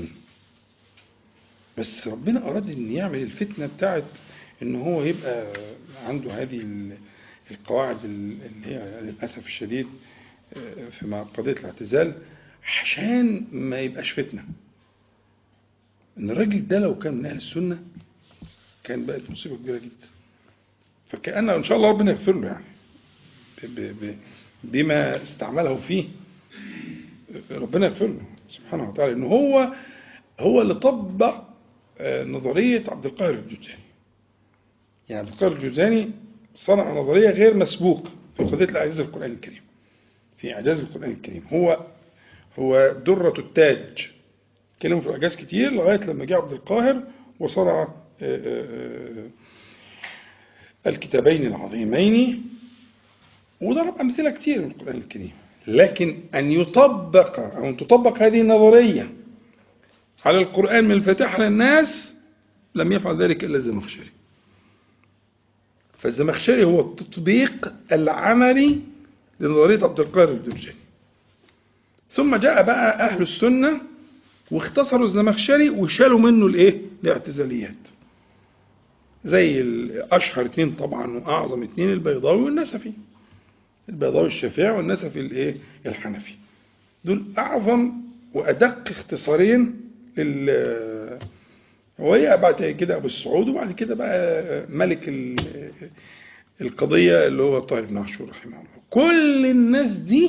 بس ربنا أراد إن يعمل الفتنة بتاعت إن هو يبقى عنده هذه ال- القواعد ال- اللي هي للأسف الشديد آه، في مع قضية الاعتزال عشان ما يبقاش فتنة إن الراجل ده لو كان من أهل السنة كان بقت مصيبة كبيرة جدا فكأن إن شاء الله ربنا يغفر له يعني ب- ب- ب- بما استعمله فيه ربنا يغفر له سبحانه وتعالى إن هو هو اللي طبق آه، نظرية عبد القاهر الجوزاني يعني عبد القاهر الجوزاني صنع نظرية غير مسبوقة في قضية الإعجاز القرآن الكريم في إعجاز القرآن الكريم هو هو درة التاج اتكلموا في الإعجاز كتير لغاية لما جه عبد القاهر وصنع آه، آه، آه، الكتابين العظيمين وضرب أمثلة كتير من القرآن الكريم لكن أن يطبق أو أن تطبق هذه النظرية على القرآن من الفاتحة للناس لم يفعل ذلك إلا الزمخشري فالزمخشري هو التطبيق العملي لنظرية عبد القاهر الجرجاني ثم جاء بقى أهل السنة واختصروا الزمخشري وشالوا منه الايه الاعتزاليات زي ال- اشهر اتنين طبعا واعظم اتنين البيضاوي والنسفي البيضاوي الشافعي والنسفي الايه الحنفي دول اعظم وادق اختصارين لل وهي بعد كده ابو السعود وبعد كده بقى ملك ال- القضيه اللي هو طاهر بن عاشور رحمه الله كل الناس دي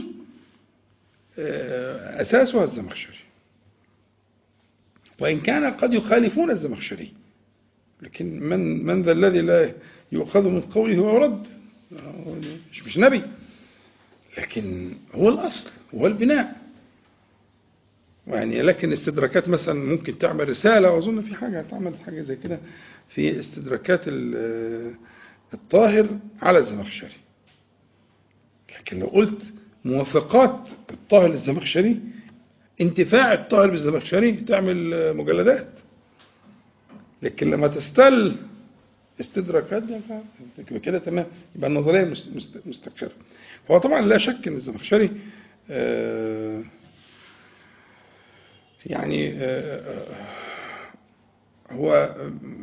آه، اساسها الزمخشري وان كان قد يخالفون الزمخشري لكن من من ذا الذي لا يؤخذ من قوله ويرد هو مش مش نبي لكن هو الاصل هو البناء يعني لكن استدراكات مثلا ممكن تعمل رسالة وأظن في حاجة هتعمل حاجة زي كده في استدراكات ال- الطاهر على الزمخشري لكن لو قلت موافقات الطاهر للزمخشري انتفاع الطاهر بالزمخشري تعمل مجلدات لكن لما تستل استدراكات ده يبقى كده تمام يبقى النظريه مست- مست- مستقره هو طبعا لا شك ان الزمخشري آه، يعني آه، هو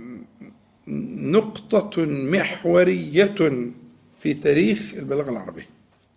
نقطة محورية في تاريخ البلاغة العربية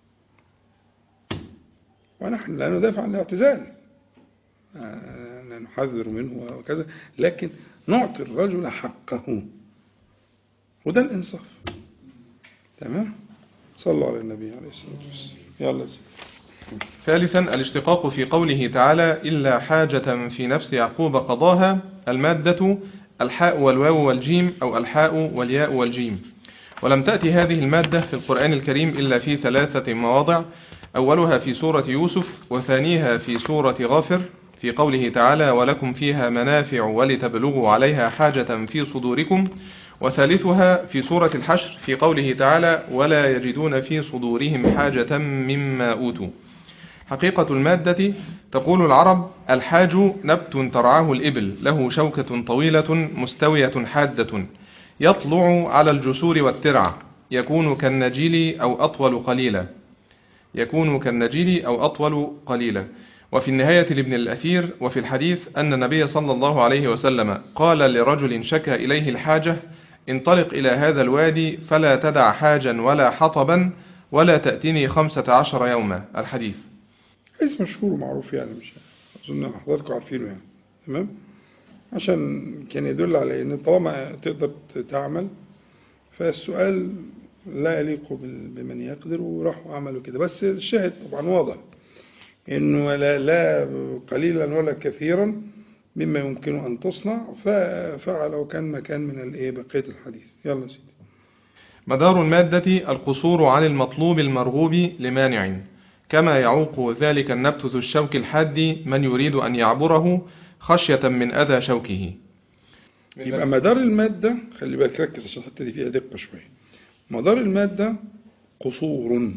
ونحن لا ندافع عن الاعتزال آه، لا نحذر منه وكذا لكن نعطي الرجل حقه وده الإنصاف تمام صلوا على النبي عليه الصلاة والسلام يلا يا سيدي. ثالثا الاشتقاق في قوله تعالى إلا حاجة في نفس يعقوب قضاها المادة الحاء والواو والجيم أو الحاء والياء والجيم ولم تأتي هذه المادة في القرآن الكريم إلا في ثلاثة مواضع أولها في سورة يوسف وثانيها في سورة غافر في قوله تعالى ولكم فيها منافع ولتبلغوا عليها حاجة في صدوركم وثالثها في سورة الحشر في قوله تعالى ولا يجدون في صدورهم حاجة مما أوتوا حقيقة المادة تقول العرب الحاج نبت ترعاه الإبل له شوكة طويلة مستوية حادة يطلع على الجسور والترع يكون كالنجيل أو أطول قليلا يكون كالنجيل أو أطول قليلا وفي النهاية لابن الأثير وفي الحديث أن النبي صلى الله عليه وسلم قال لرجل شكى إليه الحاجة انطلق إلى هذا الوادي فلا تدع حاجا ولا حطبا ولا تأتني خمسة عشر يوما الحديث اسم مشهور ومعروف يعني مش أظن حضراتكم عارفينه يعني تمام عشان كان يدل على ان طالما تقدر تعمل فالسؤال لا يليق بال- بمن يقدر وراحوا عملوا كده بس الشاهد طبعا واضح انه لا, لا قليلا ولا كثيرا مما يمكن ان تصنع ففعل وكان مكان من الايه بقيه الحديث يلا يا سيدي مدار المادة القصور عن المطلوب المرغوب لمانع كما يعوق ذلك النبت ذو الشوك الحاد من يريد أن يعبره خشية من أذى شوكه يبقى مدار المادة خلي بالك ركز عشان الحتة دي فيها دقة شوية مدار المادة قصور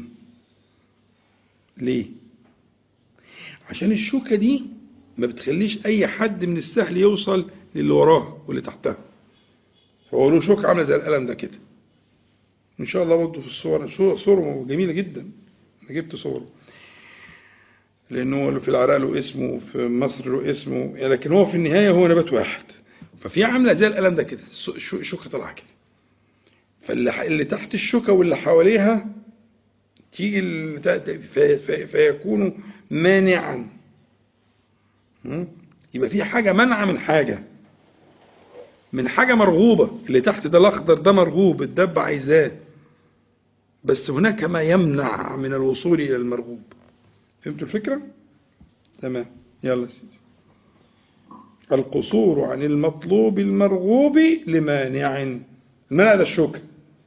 ليه؟ عشان الشوكة دي ما بتخليش أي حد من السهل يوصل للي وراه واللي تحتها فهو له شوكة عاملة زي القلم ده كده إن شاء الله برضه في الصور صور- صوره جميلة جدا أنا جبت صوره لأنه في العراق له اسمه وفي مصر له اسمه لكن هو في النهاية هو نبات واحد ففي عامله زي القلم ده كده السو- شو- شوكه طالعه كده فاللي ح- اللي تحت الشوكه واللي حواليها تيجي ال- ت- ت- في- في- فيكون مانعا م? يبقى في حاجه منع من حاجه من حاجه مرغوبه اللي تحت ده الاخضر ده مرغوب الدبه عايزاه بس هناك ما يمنع من الوصول الى المرغوب فهمتوا الفكره تمام يلا يا سيدي القصور عن المطلوب المرغوب لمانع المانع ده الشوكة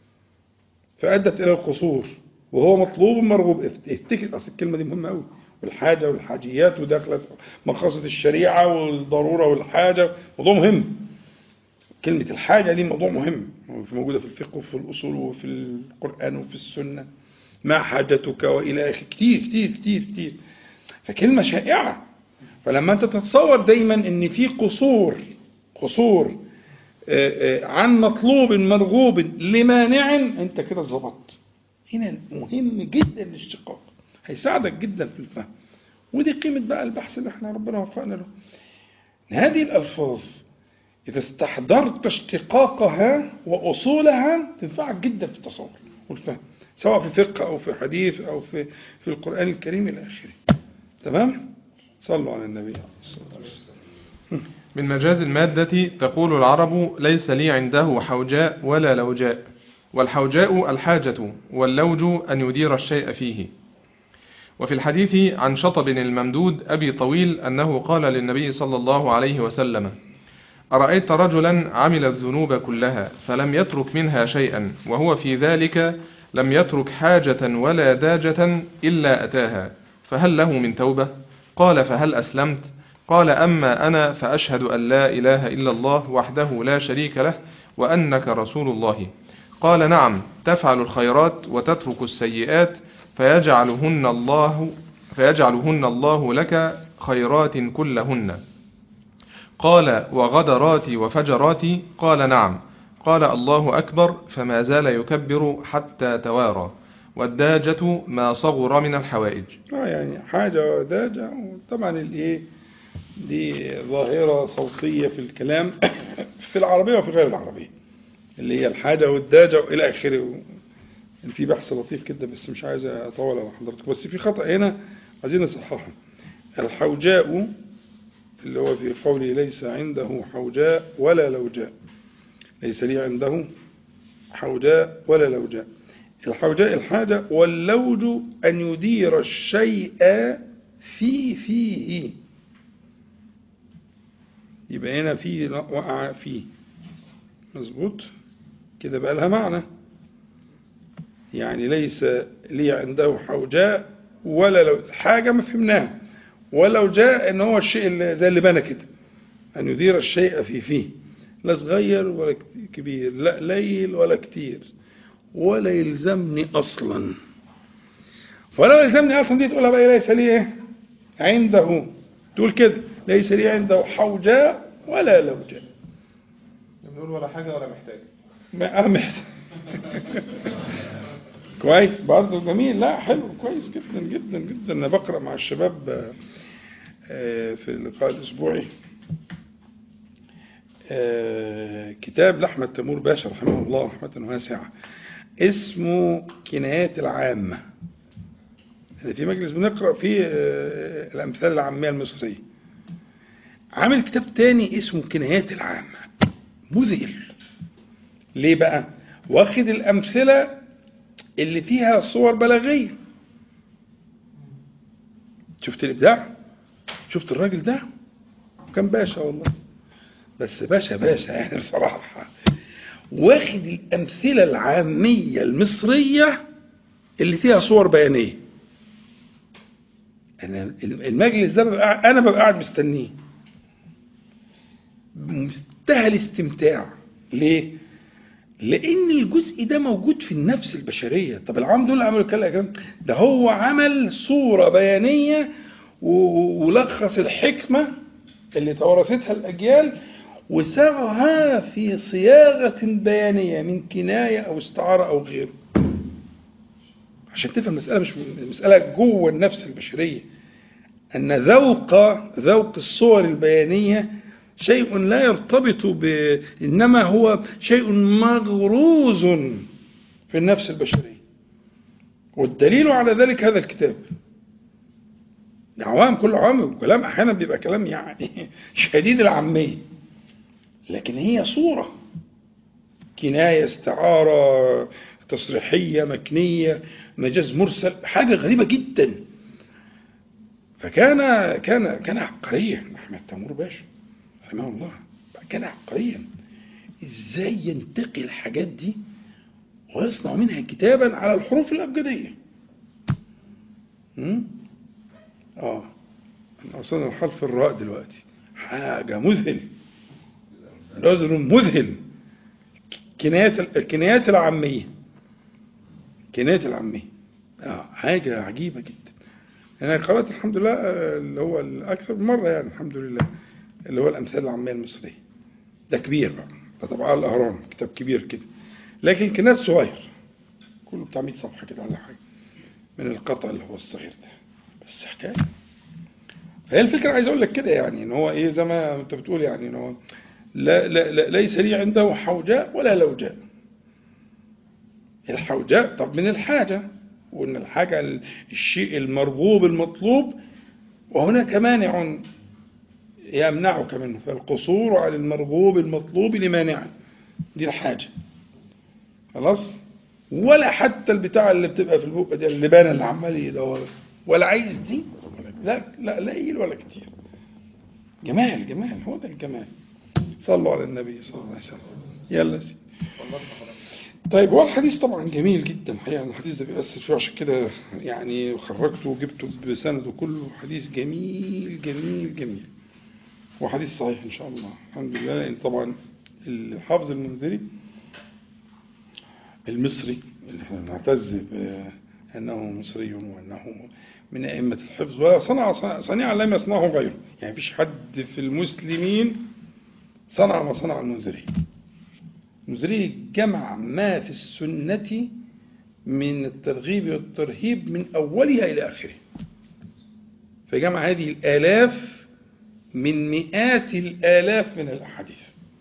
فأدت إلى القصور وهو مطلوب مرغوب افتكر أصل الكلمة دي مهمة أوي والحاجة والحاجيات ودخلت مقاصد الشريعة والضرورة والحاجة موضوع مهم كلمة الحاجة دي موضوع مهم موجودة في الفقه وفي الأصول وفي القرآن وفي السنة ما حاجتك وإلى آخره كتير كتير كتير كتير فكلمة شائعة فلما انت تتصور دايما ان في قصور قصور آه، آه، عن مطلوب مرغوب لمانع انت كده ظبطت هنا مهم جدا الاشتقاق هيساعدك جدا في الفهم ودي قيمة بقى البحث اللي احنا ربنا وفقنا له هذه الألفاظ إذا استحضرت اشتقاقها وأصولها تنفعك جدا في التصور والفهم سواء في فقه أو في حديث أو في في القرآن الكريم إلى آخره تمام؟ صلوا على النبي عليه الصلاة والسلام من مجاز المادة تقول العرب ليس لي عنده حوجاء ولا لوجاء والحوجاء الحاجة واللوج أن يدير الشيء فيه وفي الحديث عن شطب الممدود أبي طويل أنه قال للنبي صلى الله عليه وسلم أرأيت رجلا عمل الذنوب كلها فلم يترك منها شيئا وهو في ذلك لم يترك حاجة ولا داجة إلا أتاها فهل له من توبة؟ قال فهل أسلمت؟ قال أما أنا فأشهد أن لا إله إلا الله وحده لا شريك له وأنك رسول الله قال نعم تفعل الخيرات وتترك السيئات فيجعلهن الله فيجعلهن الله لك خيرات كلهن قال وغدراتي وفجراتي قال نعم قال الله أكبر فما زال يكبر حتى توارى والداجة ما صغر من الحوائج اه يعني حاجة وداجة وطبعا الايه دي ظاهرة صوتية في الكلام في العربية وفي غير العربية اللي هي الحاجة والداجة وإلى آخره في بحث لطيف كده بس مش عايز أطول على حضرتك بس في خطأ هنا عايزين نصححه الحوجاء اللي هو في قوله ليس عنده حوجاء ولا لوجاء ليس لي عنده حوجاء ولا لوجاء الحوجاء الحاجة واللوج أن يدير الشيء في فيه يبقى هنا في وقع فيه مظبوط كده بقى لها معنى يعني ليس لي عنده حوجاء ولا لو حاجة ما فهمناها ولو جاء ان هو الشيء اللي زي اللي بنى كده ان يدير الشيء في فيه لا صغير ولا كبير لا ليل ولا كتير ولا يلزمني اصلا ولو يلزمني اصلا دي تقولها بقى ليس لي ايه عنده تقول كده ليس لي عنده حوجاء ولا لوجاء بنقول ولا حاجة ولا محتاج ما أنا محتاج كويس برضه جميل لا حلو كويس جدا جدا جدا انا بقرا مع الشباب آه، في اللقاء الاسبوعي آه، كتاب لاحمد تيمور باشا رحمه الله رحمه واسعه اسمه كنايات العامه يعني في مجلس بنقرا فيه آه، الامثال العاميه المصريه عامل كتاب تاني اسمه كنايات العامة مذهل ليه بقى واخد الأمثلة اللي فيها صور بلاغية شفت الإبداع شفت الراجل ده كان باشا والله بس باشا باشا يعني بصراحة واخد الأمثلة العامية المصرية اللي فيها صور بيانية أنا المجلس ده ببقى أنا ببقى قاعد مستنيه بمنتهى الاستمتاع ليه؟ لأن الجزء ده موجود في النفس البشرية طب العام دول عملوا كده يا جماعة ده هو عمل صورة بيانية و- ولخص الحكمة اللي توارثتها الأجيال وساغها في صياغة بيانية من كناية أو استعارة أو غيره عشان تفهم المسألة مش مسألة جوه النفس البشرية أن ذوق ذوق الصور البيانية شيء لا يرتبط ب إنما هو شيء مغروز في النفس البشرية والدليل على ذلك هذا الكتاب عوام كل عوام وكلام أحيانا بيبقى كلام يعني شديد العامية لكن هي صورة كناية استعارة تصريحية مكنية مجاز مرسل حاجة غريبة جدا فكان كان كان عبقريا احمد تيمور باشا رحمه الله كان عبقريا ازاي ينتقي الحاجات دي ويصنع منها كتابا على الحروف الابجديه امم اه احنا وصلنا لحرف الراء دلوقتي حاجه مذهل رجل مذهل كنايات الكنايات العاميه كنايات العاميه اه حاجه عجيبه جدا انا قرات الحمد لله آه، اللي هو الاكثر من مره يعني الحمد لله اللي هو الامثال العاميه المصريه ده كبير بقى ده طبعا الاهرام كتاب كبير كده لكن الكنايات صغير كله بتاع 100 صفحه كده ولا حاجه من القطع اللي هو الصغير ده بس حكايه فهي الفكره عايز اقول لك كده يعني ان هو ايه زي ما انت بتقول يعني ان هو لا, لا, لا ليس لي عنده حوجاء ولا لوجاء الحوجاء طب من الحاجة وإن الحاجة ال- الشيء المرغوب المطلوب وهناك مانع يمنعك منه فالقصور عن المرغوب المطلوب لمانع دي الحاجة خلاص ولا حتى البتاع اللي بتبقى في البوقة دي اللبانة اللي عمال يدور ولا عايز دي لا لا قليل ولا كتير جمال جمال هو ده الجمال صلوا على النبي صلى الله عليه وسلم يلا يا سيدي طيب هو الحديث طبعا جميل جدا الحقيقه الحديث ده بيأثر فيه عشان كده يعني خرجته وجبته بسنده كله حديث جميل جميل جميل وحديث صحيح ان شاء الله الحمد لله لان طبعا الحافظ المنذري المصري اللي احنا نعتز بانه مصري وانه من ائمه الحفظ وصنع صنيعا لم يصنعه غيره يعني مفيش حد في المسلمين صنع ما صنع المنذري المنذري جمع ما في السنة من الترغيب والترهيب من أولها إلى آخره فجمع هذه الآلاف من مئات الآلاف من الأحاديث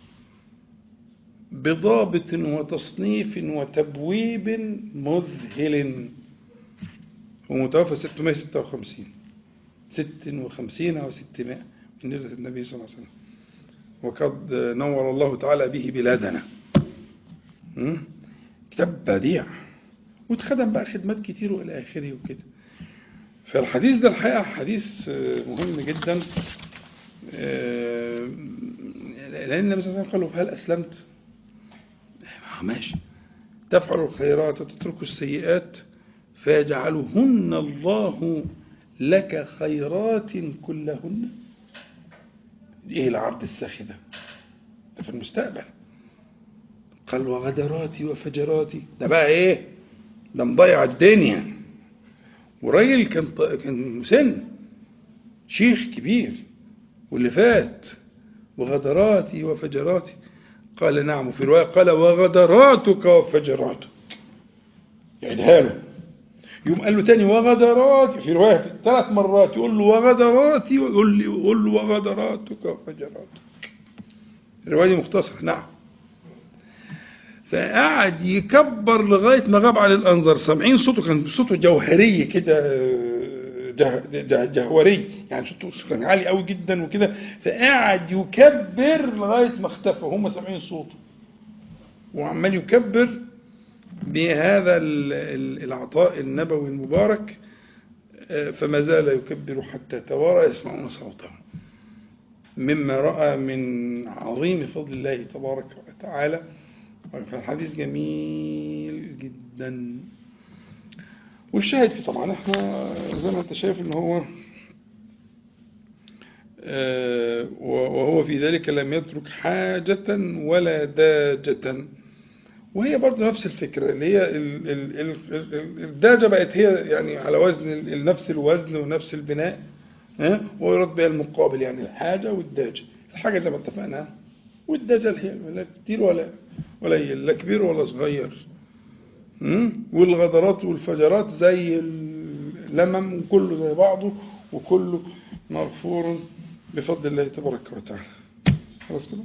بضابط وتصنيف وتبويب مذهل ومتوفى 656 56 أو 600 من هجرة النبي صلى الله عليه وسلم وقد نور الله تعالى به بلادنا م? كتاب بديع واتخدم بقى خدمات كتير والى اخره وكده فالحديث ده الحقيقه حديث آه، مهم جدا آه، لان النبي صلى الله عليه وسلم قال له هل اسلمت؟ آه، ماشي تفعل الخيرات وتترك السيئات فيجعلهن الله لك خيرات كلهن ايه العرض الساخي ده ده في المستقبل قال وغدراتي وفجراتي ده بقى ايه ده مضيع الدنيا وراجل كان ط- كان مسن شيخ كبير واللي فات وغدراتي وفجراتي قال نعم وفي رواية قال وغدراتك وفجراتك يعيدها له يوم قال له تاني وغدراتي في رواية ثلاث مرات يقول له وغدراتي ويقول لي يقول له وغدراتك وفجراتك الرواية دي مختصرة نعم فقعد يكبر لغاية ما غاب عن الأنظار سامعين صوته كان صوته جوهري كده جه جه جهوري يعني صوته كان عالي قوي جدا وكده فقعد يكبر لغايه ما اختفى وهم سامعين صوته وعمال يكبر بهذا ال- ال- العطاء النبوي المبارك آه، فما زال يكبر حتى توارى يسمعون صوته مما رأى من عظيم فضل الله تبارك وتعالى فالحديث جميل جدا والشاهد فيه طبعا احنا زي ما انت شايف ان هو آه، وهو في ذلك لم يترك حاجة ولا داجة وهي برضه نفس الفكرة اللي هي ال- ال- ال- ال- الداجة بقت هي يعني على وزن ال- نفس الوزن ونفس البناء ها ويرد بها المقابل يعني الحاجة والداجة الحاجة زي ما اتفقنا والداجة اللي هي لا كتير ولا قليل لا كبير ولا صغير مم؟ والغدرات والفجرات زي اللمم وكله زي بعضه وكله مغفور بفضل الله تبارك وتعالى خلاص كده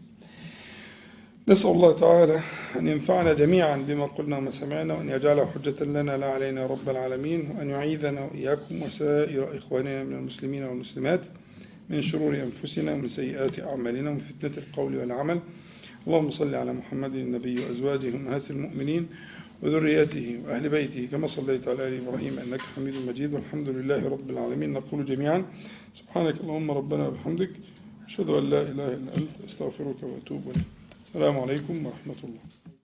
نسأل الله تعالى أن ينفعنا جميعا بما قلنا وما سمعنا وأن يجعله حجة لنا لا علينا يا رب العالمين وأن يعيذنا وإياكم وسائر إخواننا من المسلمين والمسلمات من شرور أنفسنا ومن سيئات أعمالنا ومن فتنة القول والعمل اللهم صل على محمد النبي وأزواجه أمهات المؤمنين وذريته وأهل بيته كما صليت على آل إبراهيم أنك حميد مجيد والحمد لله رب العالمين نقول جميعا سبحانك اللهم ربنا وبحمدك أشهد أن لا إله إلا أنت أستغفرك وأتوب إليك السلام عليكم ورحمة الله